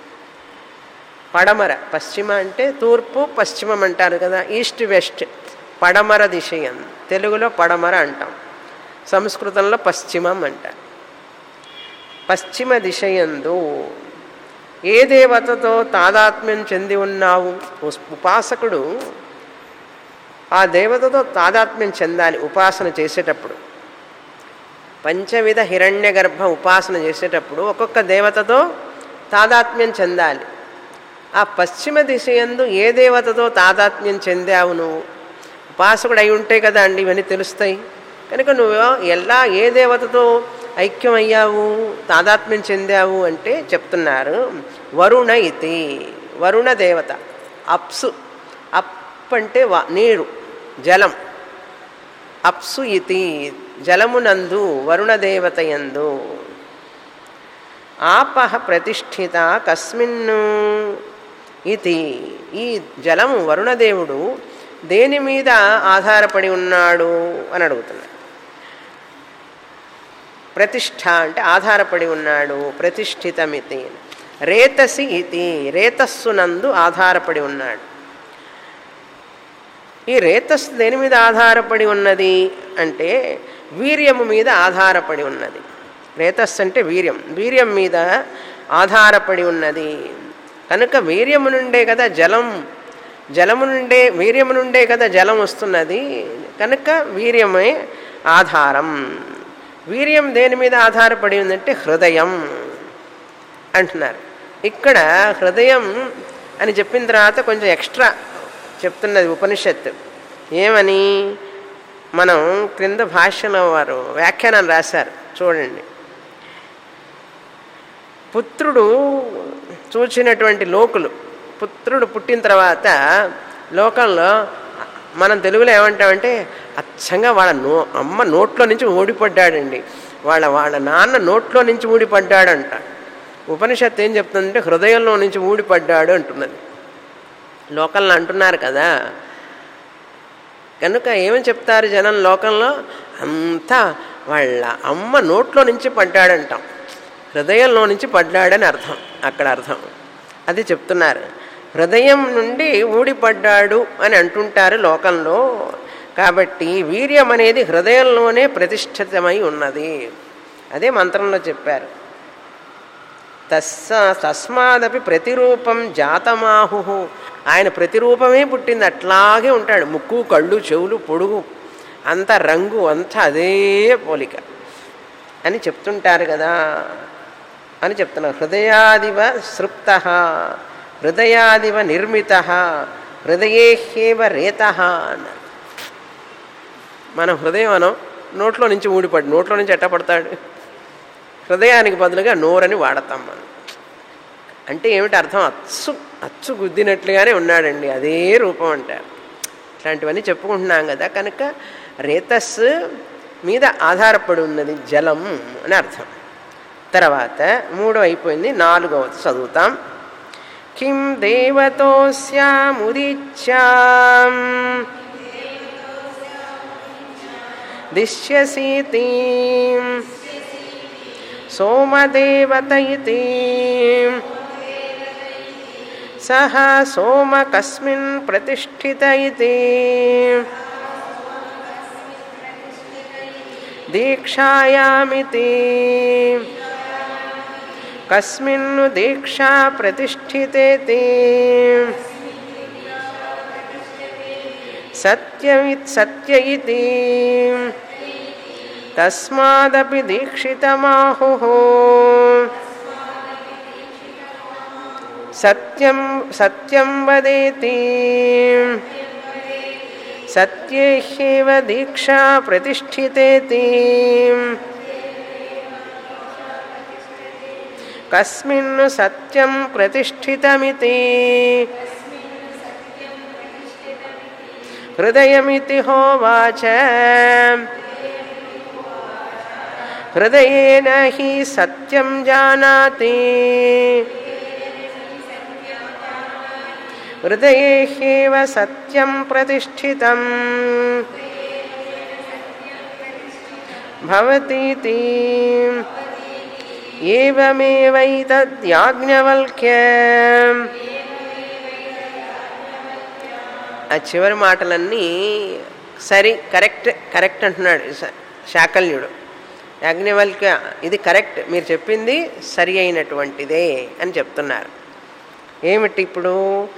పడమర పశ్చిమ అంటే తూర్పు పశ్చిమం అంటారు కదా ఈస్ట్ వెస్ట్ పడమర దిశయం తెలుగులో పడమర అంటాం సంస్కృతంలో పశ్చిమం అంటారు పశ్చిమ దిశయందు ఏ దేవతతో తాదాత్మ్యం చెంది ఉన్నావు ఉపాసకుడు ఆ దేవతతో తాదాత్మ్యం చెందాలి ఉపాసన చేసేటప్పుడు పంచవిధ హిరణ్య గర్భ ఉపాసన చేసేటప్పుడు ఒక్కొక్క దేవతతో తాదాత్మ్యం చెందాలి ఆ పశ్చిమ దిశ ఎందు ఏ దేవతతో తాదాత్మ్యం చెందావు నువ్వు ఉపాసకుడు అయి ఉంటే కదా అండి ఇవన్నీ తెలుస్తాయి కనుక నువ్వు ఎలా ఏ దేవతతో ఐక్యమయ్యావు తాదాత్మ్యం చెందావు అంటే చెప్తున్నారు వరుణ ఇతి వరుణ దేవత అప్సు అప్ అంటే వా నీరు జలం అప్సు ఇతి జలమునందు వరుణదేవత యందు ఆపహ ప్రతిష్ఠిత కస్మిన్ను ఇది ఈ జలము వరుణదేవుడు దేని మీద ఆధారపడి ఉన్నాడు అని అడుగుతున్నాడు ప్రతిష్ఠ అంటే ఆధారపడి ఉన్నాడు ప్రతిష్ఠితమితి రేతసి ఇది రేతస్సునందు ఆధారపడి ఉన్నాడు ఈ రేతస్సు దేని మీద ఆధారపడి ఉన్నది అంటే వీర్యము మీద ఆధారపడి ఉన్నది రేతస్సు అంటే వీర్యం వీర్యం మీద ఆధారపడి ఉన్నది కనుక వీర్యము నుండే కదా జలం జలము నుండే వీర్యము నుండే కదా జలం వస్తున్నది కనుక వీర్యమే ఆధారం వీర్యం దేని మీద ఆధారపడి ఉందంటే హృదయం అంటున్నారు ఇక్కడ హృదయం అని చెప్పిన తర్వాత కొంచెం ఎక్స్ట్రా చెప్తున్నది ఉపనిషత్తు ఏమని మనం క్రింద భాష్యంలో వారు వ్యాఖ్యానం రాశారు చూడండి పుత్రుడు చూచినటువంటి లోకులు పుత్రుడు పుట్టిన తర్వాత లోకంలో మనం తెలుగులో ఏమంటామంటే అచ్చంగా వాళ్ళ నో అమ్మ నోట్లో నుంచి ఊడిపడ్డాడండి వాళ్ళ వాళ్ళ నాన్న నోట్లో నుంచి ఊడిపడ్డాడంట ఉపనిషత్తు ఏం చెప్తుందంటే హృదయంలో నుంచి ఊడిపడ్డాడు అంటున్నది లోకల్లో అంటున్నారు కదా కనుక ఏమని చెప్తారు జనం లోకంలో అంతా వాళ్ళ అమ్మ నోట్లో నుంచి పడ్డాడంటాం హృదయంలో నుంచి పడ్డాడని అర్థం అక్కడ అర్థం అది చెప్తున్నారు హృదయం నుండి ఊడిపడ్డాడు అని అంటుంటారు లోకంలో కాబట్టి వీర్యం అనేది హృదయంలోనే ప్రతిష్ఠితమై ఉన్నది అదే మంత్రంలో చెప్పారు తస్స తస్మాదపి ప్రతిరూపం జాతమాహు ఆయన ప్రతిరూపమే పుట్టింది అట్లాగే ఉంటాడు ముక్కు కళ్ళు చెవులు పొడుగు అంత రంగు అంతా అదే పోలిక అని చెప్తుంటారు కదా అని చెప్తున్నారు హృదయాదివ సృప్త హృదయాదివ నిర్మిత హృదయేహేవ రేత అన్నారు మన హృదయం అనం నోట్లో నుంచి ఊడిపడి నోట్లో నుంచి ఎట్ట పడతాడు హృదయానికి బదులుగా నోరని వాడతాం మనం అంటే ఏమిటి అర్థం అచ్చు అచ్చు గుద్దినట్లుగానే ఉన్నాడండి అదే రూపం అంటారు ఇట్లాంటివన్నీ చెప్పుకుంటున్నాం కదా కనుక రేతస్ మీద ఆధారపడి ఉన్నది జలం అని అర్థం తర్వాత మూడో అయిపోయింది నాలుగవది చదువుతాం కిం దేవతోస్యాముదిచ్యాం దిశ్యసీతి సోమదేవత ఇతి సహ సోమ కస్మిన్ ప్రతిష్ఠిత ఇతి దీక్షాయామితి కస్మిన్ను దీక్షా ప్రతిష్ఠితేతి సత్యమి సత్య ఇతి తస్మాదపి దీక్షితమాహు సత్యం సత్యం వదేతి సత్యేహ్యేవ దీక్షా ప్రతిష్ఠితేతి కస్మిన్ సత్యం ప్రతిష్ఠితమితి హృదయమితి హోవాచ హృదయేన హి సత్యం జానాతి హృదయే హ్యేవ సత్యం ప్రతిష్ఠితం భవతీతి ఏవమేవైతద్యాజ్ఞవల్క్య ఆ చివరి మాటలన్నీ సరి కరెక్ట్ కరెక్ట్ అంటున్నాడు శా- శాకల్యుడు యాజ్ఞవల్క్య ఇది కరెక్ట్ మీరు చెప్పింది సరి అయినటువంటిదే అని చెప్తున్నారు ఏమిటి ఇప్పుడు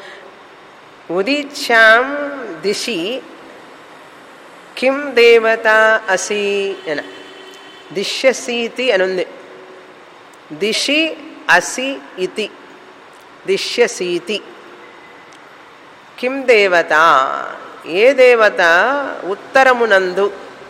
ఉదీచ్యాం దిశి కిం దేవత అసి అన దిశ్యసీతి అనుంది దిశి అసి ఇతి దిశ్యసీతి కిం దేవత ఏ దేవత ఉత్తరమునందు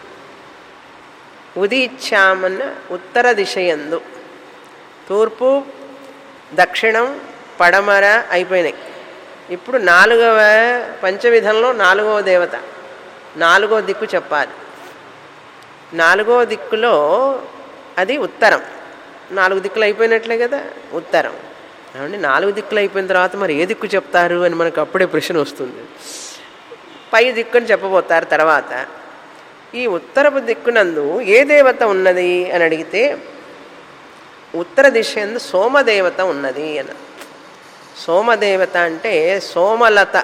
ఉదీచ్యామన్న ఉత్తర దిశయందు తూర్పు దక్షిణం పడమర అయిపోయినాయి ఇప్పుడు నాలుగవ పంచవిధంలో నాలుగవ దేవత నాలుగో దిక్కు చెప్పాలి నాలుగో దిక్కులో అది ఉత్తరం నాలుగు దిక్కులు అయిపోయినట్లే కదా ఉత్తరం ఏమండి నాలుగు దిక్కులు అయిపోయిన తర్వాత మరి ఏ దిక్కు చెప్తారు అని మనకు అప్పుడే ప్రశ్న వస్తుంది పై దిక్కుని చెప్పబోతారు తర్వాత ఈ ఉత్తరపు దిక్కునందు ఏ దేవత ఉన్నది అని అడిగితే ఉత్తర దిశ ఎందు సోమదేవత ఉన్నది అని సోమదేవత అంటే సోమలత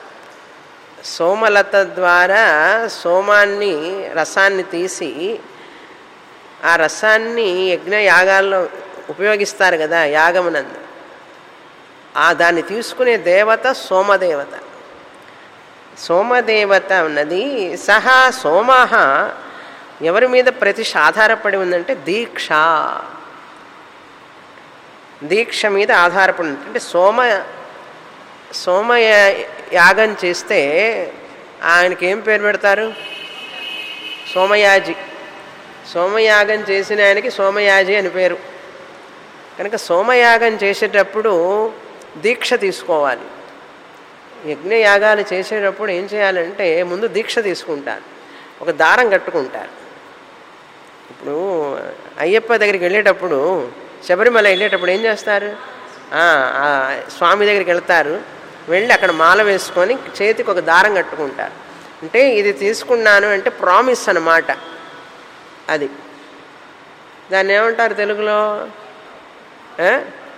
సోమలత ద్వారా సోమాన్ని రసాన్ని తీసి ఆ రసాన్ని యజ్ఞ యాగాల్లో ఉపయోగిస్తారు కదా యాగమునందు ఆ దాన్ని తీసుకునే దేవత సోమదేవత సోమదేవత ఉన్నది సహా సోమహ ఎవరి మీద ప్రతిష్ఠ ఆధారపడి ఉందంటే దీక్ష దీక్ష మీద ఆధారపడి ఉంది అంటే సోమ సోమయ యాగం చేస్తే ఆయనకి ఏం పేరు పెడతారు సోమయాజి సోమయాగం చేసిన ఆయనకి సోమయాజి అని పేరు కనుక సోమయాగం చేసేటప్పుడు దీక్ష తీసుకోవాలి యజ్ఞయాగాలు చేసేటప్పుడు ఏం చేయాలంటే ముందు దీక్ష తీసుకుంటారు ఒక దారం కట్టుకుంటారు ఇప్పుడు అయ్యప్ప దగ్గరికి వెళ్ళేటప్పుడు శబరిమల వెళ్ళేటప్పుడు ఏం చేస్తారు ఆ, ఆ స్వామి దగ్గరికి వెళ్తారు వెళ్ళి అక్కడ మాల వేసుకొని చేతికి ఒక దారం కట్టుకుంటారు అంటే ఇది తీసుకున్నాను అంటే ప్రామిస్ అన్నమాట అది దాన్ని ఏమంటారు తెలుగులో ఆ?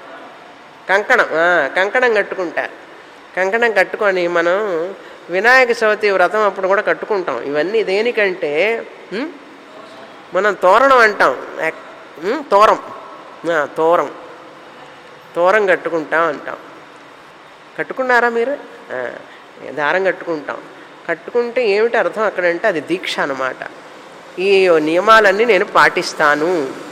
కంకణం ఆ, కంకణం కట్టుకుంటారు కంకణం కట్టుకొని మనం వినాయక చవితి వ్రతం అప్పుడు కూడా కట్టుకుంటాం ఇవన్నీ దేనికంటే ఉం? మనం తోరణం అంటాం యాక్- ఉం? తోరం ఆ, తోరం తోరం కట్టుకుంటాం అంటాం కట్టుకున్నారా మీరు ఆ, దారం కట్టుకుంటాం కట్టుకుంటే ఏమిటి అర్థం అక్కడంటే అది దీక్ష అన్నమాట ఈ నియమాలన్నీ నేను పాటిస్తాను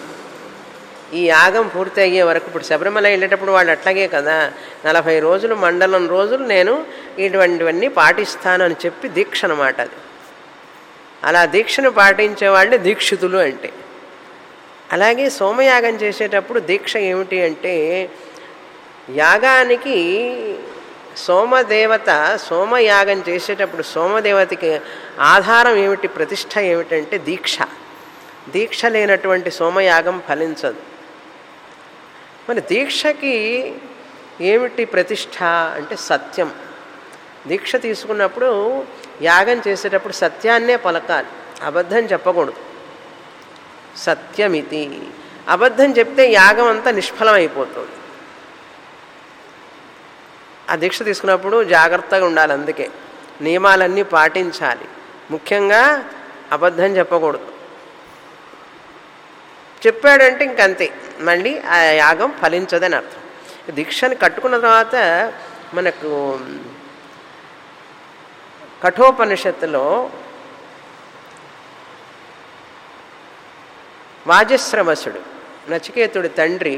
ఈ యాగం పూర్తి అయ్యే వరకు ఇప్పుడు శబరిమల వెళ్ళేటప్పుడు వాళ్ళు అట్లాగే కదా నలభై రోజులు మండలం రోజులు నేను ఇటువంటివన్నీ పాటిస్తాను అని చెప్పి దీక్ష అనమాట అది అలా దీక్షను పాటించే వాళ్ళని దీక్షితులు అంటే అలాగే సోమయాగం చేసేటప్పుడు దీక్ష ఏమిటి అంటే యాగానికి సోమదేవత సోమయాగం చేసేటప్పుడు సోమదేవతకి ఆధారం ఏమిటి ప్రతిష్ట ఏమిటంటే దీక్ష దీక్ష లేనటువంటి సోమయాగం ఫలించదు మరి దీక్షకి ఏమిటి ప్రతిష్ట అంటే సత్యం దీక్ష తీసుకున్నప్పుడు యాగం చేసేటప్పుడు సత్యాన్నే పలకాలి అబద్ధం చెప్పకూడదు సత్యమితి అబద్ధం చెప్తే యాగం అంతా నిష్ఫలం అయిపోతుంది ఆ దీక్ష తీసుకున్నప్పుడు జాగ్రత్తగా ఉండాలి అందుకే నియమాలన్నీ పాటించాలి ముఖ్యంగా అబద్ధం చెప్పకూడదు చెప్పాడంటే ఇంకంతే మళ్ళీ ఆ యాగం ఫలించదని అర్థం దీక్షని కట్టుకున్న తర్వాత మనకు కఠోపనిషత్తులో వాజశ్రవసుడు నచికేతుడి తండ్రి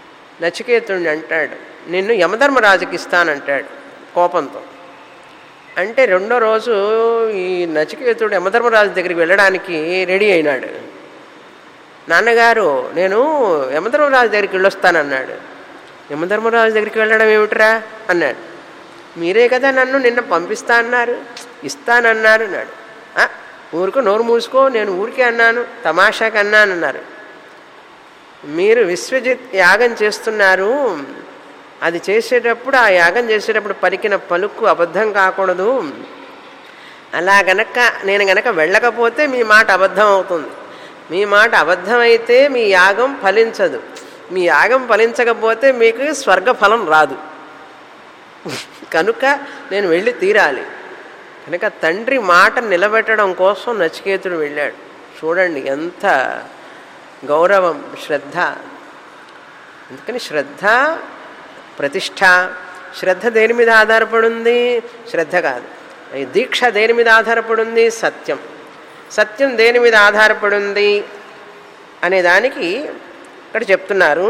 నచికేతుడిని అంటాడు నిన్ను యమధర్మరాజుకి ఇస్తానంటాడు కోపంతో అంటే రెండో రోజు ఈ నచికేతుడు యమధర్మరాజు దగ్గరికి వెళ్ళడానికి రెడీ అయినాడు నాన్నగారు నేను యమధర్మరాజు దగ్గరికి వెళ్ళొస్తానన్నాడు యమధర్మరాజు దగ్గరికి వెళ్ళడం ఏమిట్రా అన్నాడు మీరే కదా నన్ను నిన్న పంపిస్తా అన్నారు ఇస్తానన్నారు అన్నాడు "ఆ, ఊరుకో నోరు మూసుకో నేను ఊరికే అన్నాను తమాషాకి అన్నాను అన్నారు మీరు విశ్వజిత్ యాగం చేస్తున్నారు అది చేసేటప్పుడు ఆ యాగం చేసేటప్పుడు పలికిన పలుకు అబద్ధం కాకూడదు అలా గనక నేను గనక వెళ్ళకపోతే మీ మాట అబద్ధం అవుతుంది మీ మాట అబద్ధమైతే మీ యాగం ఫలించదు మీ యాగం ఫలించకపోతే మీకు స్వర్గ ఫలం రాదు కనుక నేను వెళ్ళి తీరాలి కనుక తండ్రి మాట నిలబెట్టడం కోసం నచికేతుడు వెళ్ళాడు చూడండి ఎంత గౌరవం శ్రద్ధ అందుకని శ్రద్ధ ప్రతిష్ట శ్రద్ధ దేని మీద ఆధారపడింది శ్రద్ధ కాదు ఈ దీక్ష దేని మీద ఆధారపడింది సత్యం సత్యం దేని మీద ఆధారపడింది అనే దానికి ఇక్కడ చెప్తున్నారు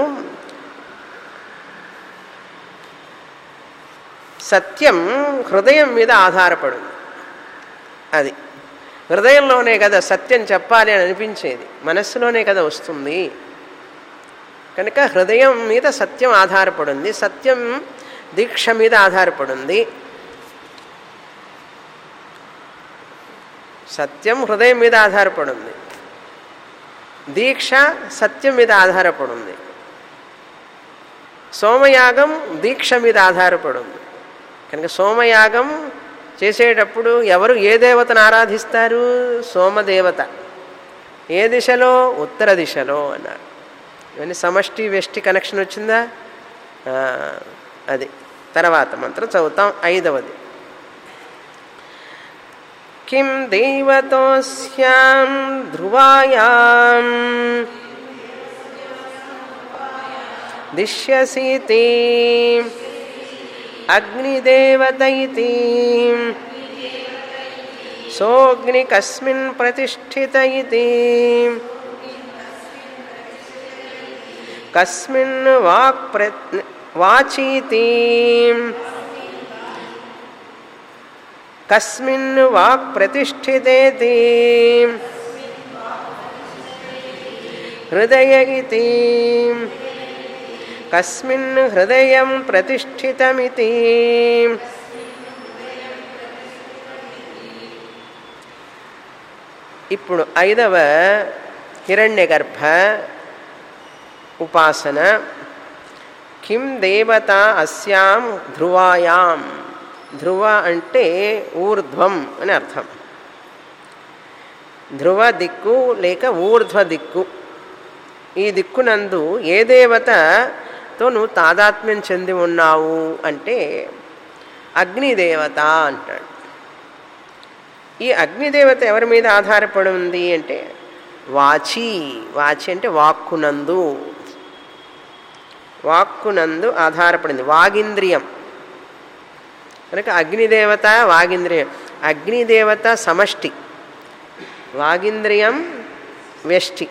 సత్యం హృదయం మీద ఆధారపడింది అది హృదయంలోనే కదా సత్యం చెప్పాలి అని అనిపించేది మనస్సులోనే కదా వస్తుంది కనుక హృదయం మీద సత్యం ఆధారపడింది సత్యం దీక్ష మీద ఆధారపడింది సత్యం హృదయం మీద ఆధారపడింది దీక్ష సత్యం మీద ఆధారపడింది సోమయాగం దీక్ష మీద ఆధారపడింది కనుక సోమయాగం చేసేటప్పుడు ఎవరు ఏ దేవతను ఆరాధిస్తారు సోమదేవత ఏ దిశలో ఉత్తర దిశలో అన్నారు ఇవన్నీ సమష్టి వెష్టి కనెక్షన్ వచ్చిందా ఆ, అది తర్వాత మంత్రం చదువుతాం ఐదవది కిం దేవతోస్యాం ధ్రువాయాం దిశ్యసీతి అగ్నిదేవత ఇతి సోగ్ని కస్మిన్ ప్రతిష్ఠిత ఇతి కస్మిన్ వాక్ ప్ర వాచీతి కస్మిన్ వాక్ ప్రతిష్ఠితేతి హృదయ ఇతి కస్మిన్ హృదయం ప్రతిష్ఠితమితి ఇప్పుడు ఐదవ హిరణ్యగర్భ ఉపాసన కిం దేవత అస్యాం ధ్రువాయాం ధ్రువ అంటే ఊర్ధ్వం అని అర్థం ధ్రువ దిక్కు లేక ఊర్ధ్వ దిక్కు ఈ దిక్కునందు ఏ దేవతతో నువ్వు తాదాత్మ్యం చెంది ఉన్నావు అంటే అగ్నిదేవత అంటాడు ఈ అగ్నిదేవత ఎవరి మీద ఆధారపడి ఉంది అంటే వాచి వాచి అంటే వాక్కునందు వాక్కునందు ఆధారపడింది వాగింద్రియం కనుక అగ్నిదేవత వాగింద్రియం అగ్నిదేవత సమష్టి వాగింద్రియం వ్యష్టి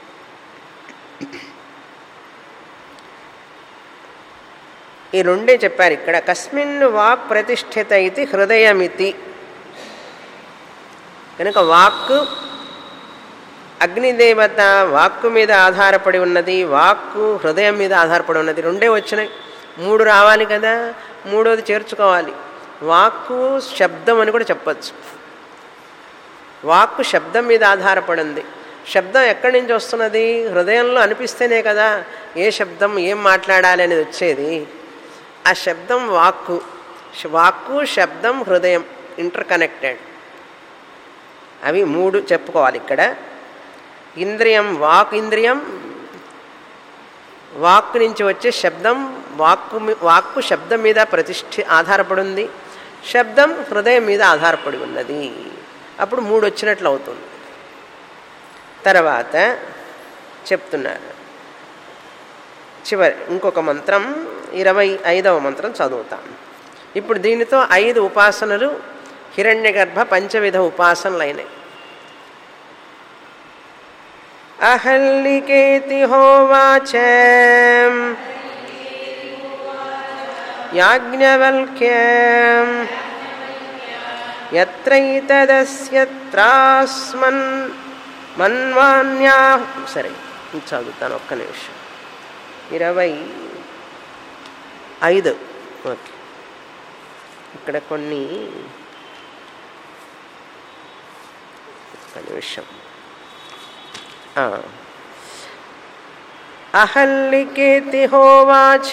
ఈ రెండే చెప్పారు ఇక్కడ కస్మిన్ వాక్ ప్రతిష్ఠిత ఇది హృదయమితి కనుక వాక్కు అగ్నిదేవత వాక్కు మీద ఆధారపడి ఉన్నది వాక్కు హృదయం మీద ఆధారపడి ఉన్నది రెండే వచ్చినాయి మూడు రావాలి కదా మూడోది చేర్చుకోవాలి వాక్కు శబ్దం అని కూడా చెప్పచ్చు వాక్కు శబ్దం మీద ఆధారపడింది శబ్దం ఎక్కడి నుంచి వస్తున్నది హృదయంలో అనిపిస్తేనే కదా ఏ శబ్దం ఏం మాట్లాడాలి అనేది వచ్చేది ఆ శబ్దం వాక్కు వాక్కు శబ్దం హృదయం ఇంటర్ కనెక్టెడ్ అవి మూడు చెప్పుకోవాలి ఇక్కడ ఇంద్రియం వాక్ ఇంద్రియం వాక్కు నుంచి వచ్చే శబ్దం వాక్కు మీ- వాక్కు శబ్దం మీద ప్రతిష్ఠి ఆధారపడి ఉంది శబ్దం హృదయం మీద ఆధారపడి ఉన్నది అప్పుడు మూడు వచ్చినట్లు అవుతుంది తర్వాత చెప్తున్నారు చివరి ఇంకొక మంత్రం ఇరవై ఐదవ మంత్రం చదువుతాం ఇప్పుడు దీనితో ఐదు ఉపాసనలు హిరణ్యగర్భ పంచవిధ ఉపాసనలు అయినాయి అహల్లికేతి హోవాచ యాజ్ఞవల్క్య ఎత్రైతదస్యత్రాస్మన్ మన్వాన్యా సరే ఇది చదువుతాను ఒక్క నిమిషం ఇరవై ఐదు ఓకే ఇక్కడ కొన్ని ఒక్క నిమిషం ఆ. అహల్లికేతి హోవాచ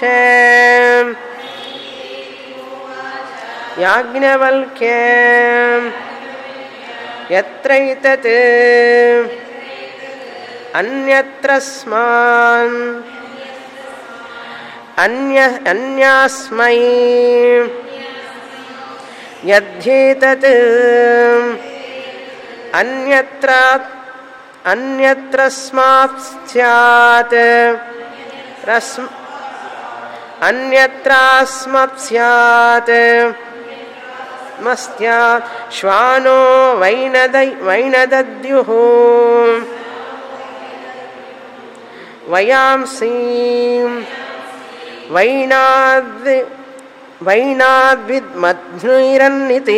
యాజ్ఞవల్క్య ఎత్రైతత్ అన్యత్ర స్మాన్ అన్య అన్యాస్మై యద్ధేతత్ అన్యత్ర అన్యత్ర స్మాత్ స్యాత్ రస్మ అన్యత్రాస్మత్ స్యాత్ మస్యాత్ శ్వానో వైనదై వైనదద్యుః వయాంసీం వైనాద్ వైనాద్విద్మధ్నురన్నితి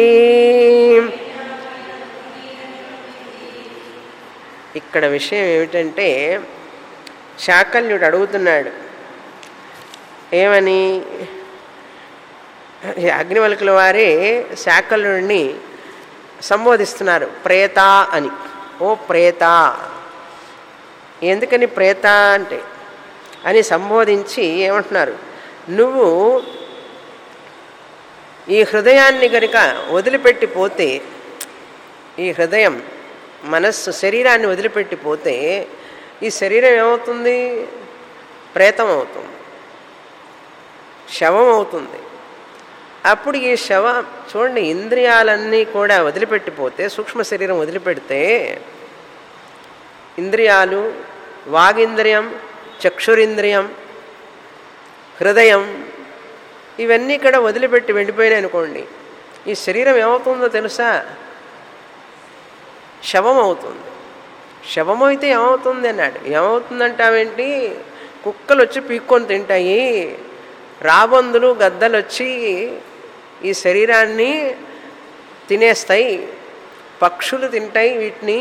ఇక్కడ విషయం ఏమిటంటే శాకల్యుడు అడుగుతున్నాడు ఏమని అగ్నివల్కుల వారే శాకల్యుడిని సంబోధిస్తున్నారు ప్రేత అని ఓ ప్రేత ఎందుకని ప్రేత అంటే అని సంబోధించి ఏమంటున్నారు నువ్వు ఈ హృదయాన్ని కనుక వదిలిపెట్టి పోతే ఈ హృదయం మనస్సు శరీరాన్ని వదిలిపెట్టి పోతే ఈ శరీరం ఏమవుతుంది ప్రేతం అవుతుంది శవం అవుతుంది అప్పుడు ఈ శవ చూడండి ఇంద్రియాలన్నీ కూడా వదిలిపెట్టిపోతే సూక్ష్మ శరీరం వదిలిపెడితే ఇంద్రియాలు వాగింద్రియం చక్షురింద్రియం హృదయం ఇవన్నీ ఇక్కడ వదిలిపెట్టి వెళ్ళిపోయినాయి అనుకోండి ఈ శరీరం ఏమవుతుందో తెలుసా శవం అవుతుంది శవం అయితే ఏమవుతుంది అన్నాడు ఏమవుతుందంటావేంటి కుక్కలు వచ్చి పీక్కొని తింటాయి రాబందులు గద్దలు వచ్చి ఈ శరీరాన్ని తినేస్తాయి పక్షులు తింటాయి వీటిని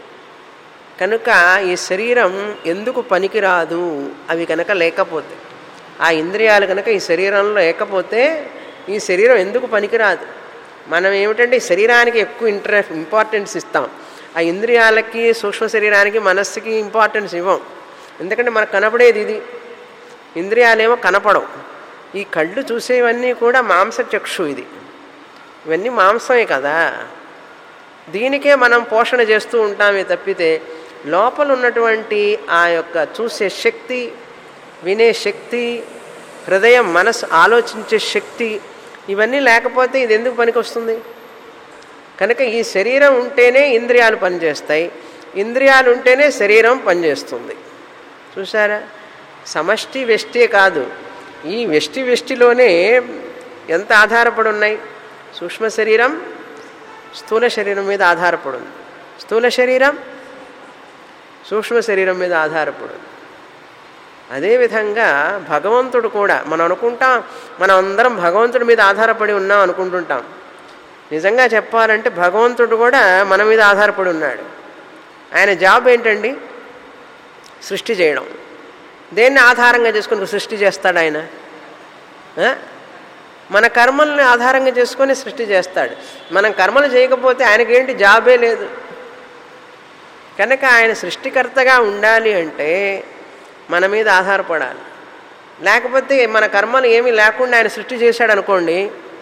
కనుక ఈ శరీరం ఎందుకు పనికిరాదు అవి కనుక లేకపోతే ఆ ఇంద్రియాలు కనుక ఈ శరీరంలో లేకపోతే ఈ శరీరం ఎందుకు పనికిరాదు మనం ఏమిటంటే ఈ శరీరానికి ఎక్కువ ఇంట్రెస్ట్ ఇంపార్టెన్స్ ఇస్తాం ఆ ఇంద్రియాలకి సూక్ష్మ శరీరానికి మనస్సుకి ఇంపార్టెన్స్ ఇవ్వం ఎందుకంటే మనకు కనపడేది ఇది ఇంద్రియాలేమో కనపడవు ఈ కళ్ళు చూసేవన్నీ కూడా మాంసచక్షు ఇది ఇవన్నీ మాంసమే కదా దీనికే మనం పోషణ చేస్తూ ఉంటామే తప్పితే లోపల ఉన్నటువంటి ఆ యొక్క చూసే శక్తి వినే శక్తి హృదయం మనసు ఆలోచించే శక్తి ఇవన్నీ లేకపోతే ఇది ఎందుకు పనికి వస్తుంది కనుక ఈ శరీరం ఉంటేనే ఇంద్రియాలు పనిచేస్తాయి ఇంద్రియాలు ఉంటేనే శరీరం పనిచేస్తుంది చూసారా సమష్టి వెష్టే కాదు ఈ వెష్టి వెష్టిలోనే ఎంత ఆధారపడి ఉన్నాయి సూక్ష్మ శరీరం స్థూల శరీరం మీద ఆధారపడి ఉంది స్థూల శరీరం సూక్ష్మ శరీరం మీద ఆధారపడి ఉంది అదేవిధంగా భగవంతుడు కూడా మనం అనుకుంటాం మనం అందరం భగవంతుడి మీద ఆధారపడి ఉన్నాం అనుకుంటుంటాం నిజంగా చెప్పాలంటే భగవంతుడు కూడా మన మీద ఆధారపడి ఉన్నాడు ఆయన జాబ్ ఏంటండి సృష్టి చేయడం దేన్ని ఆధారంగా చేసుకుని సృష్టి చేస్తాడు ఆయన ఆ? మన కర్మల్ని ఆధారంగా చేసుకొని సృష్టి చేస్తాడు మనం కర్మలు చేయకపోతే ఆయనకేంటి జాబే లేదు కనుక ఆయన సృష్టికర్తగా ఉండాలి అంటే మన మీద ఆధారపడాలి లేకపోతే మన కర్మలు ఏమీ లేకుండా ఆయన సృష్టి చేశాడు అనుకోండి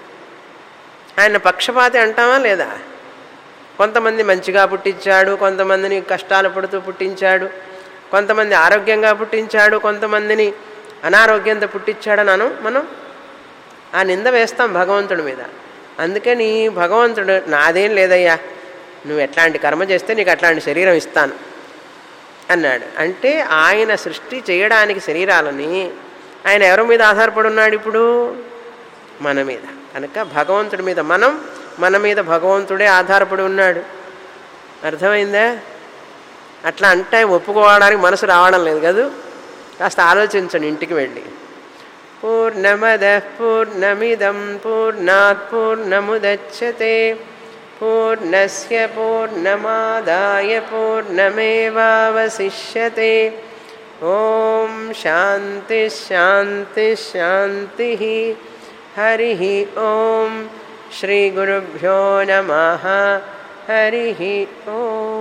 ఆయన పక్షపాతి అంటామా లేదా కొంతమంది మంచిగా పుట్టించాడు కొంతమందిని కష్టాలు పడుతూ పుట్టించాడు కొంతమంది ఆరోగ్యంగా పుట్టించాడు కొంతమందిని అనారోగ్యంతో పుట్టించాడని అను మనం ఆ నింద వేస్తాం భగవంతుడి మీద అందుకని భగవంతుడు నాదేం లేదయ్యా నువ్వు ఎట్లాంటి కర్మ చేస్తే నీకు అట్లాంటి శరీరం ఇస్తాను అన్నాడు అంటే ఆయన సృష్టి చేయడానికి శరీరాలని ఆయన ఎవరి మీద ఆధారపడి ఉన్నాడు ఇప్పుడు మన మీద కనుక భగవంతుడి మీద మనం మన మీద భగవంతుడే ఆధారపడి ఉన్నాడు అర్థమైందా అట్లా అంటే ఒప్పుకోవడానికి మనసు రావడం లేదు కదా కాస్త ఆలోచించండి ఇంటికి వెళ్ళి పూర్ణమద పూర్ణమిదం పూర్ణాత్ పూర్ణముదచ్చతే పూర్ణస్య పూర్ణమాదాయ పూర్ణమేవావశిష్యతే ఓం శాంతి శాంతి శాంతి హరి ఓం శ్రీ గురుభ్యో నమ హరి ఓం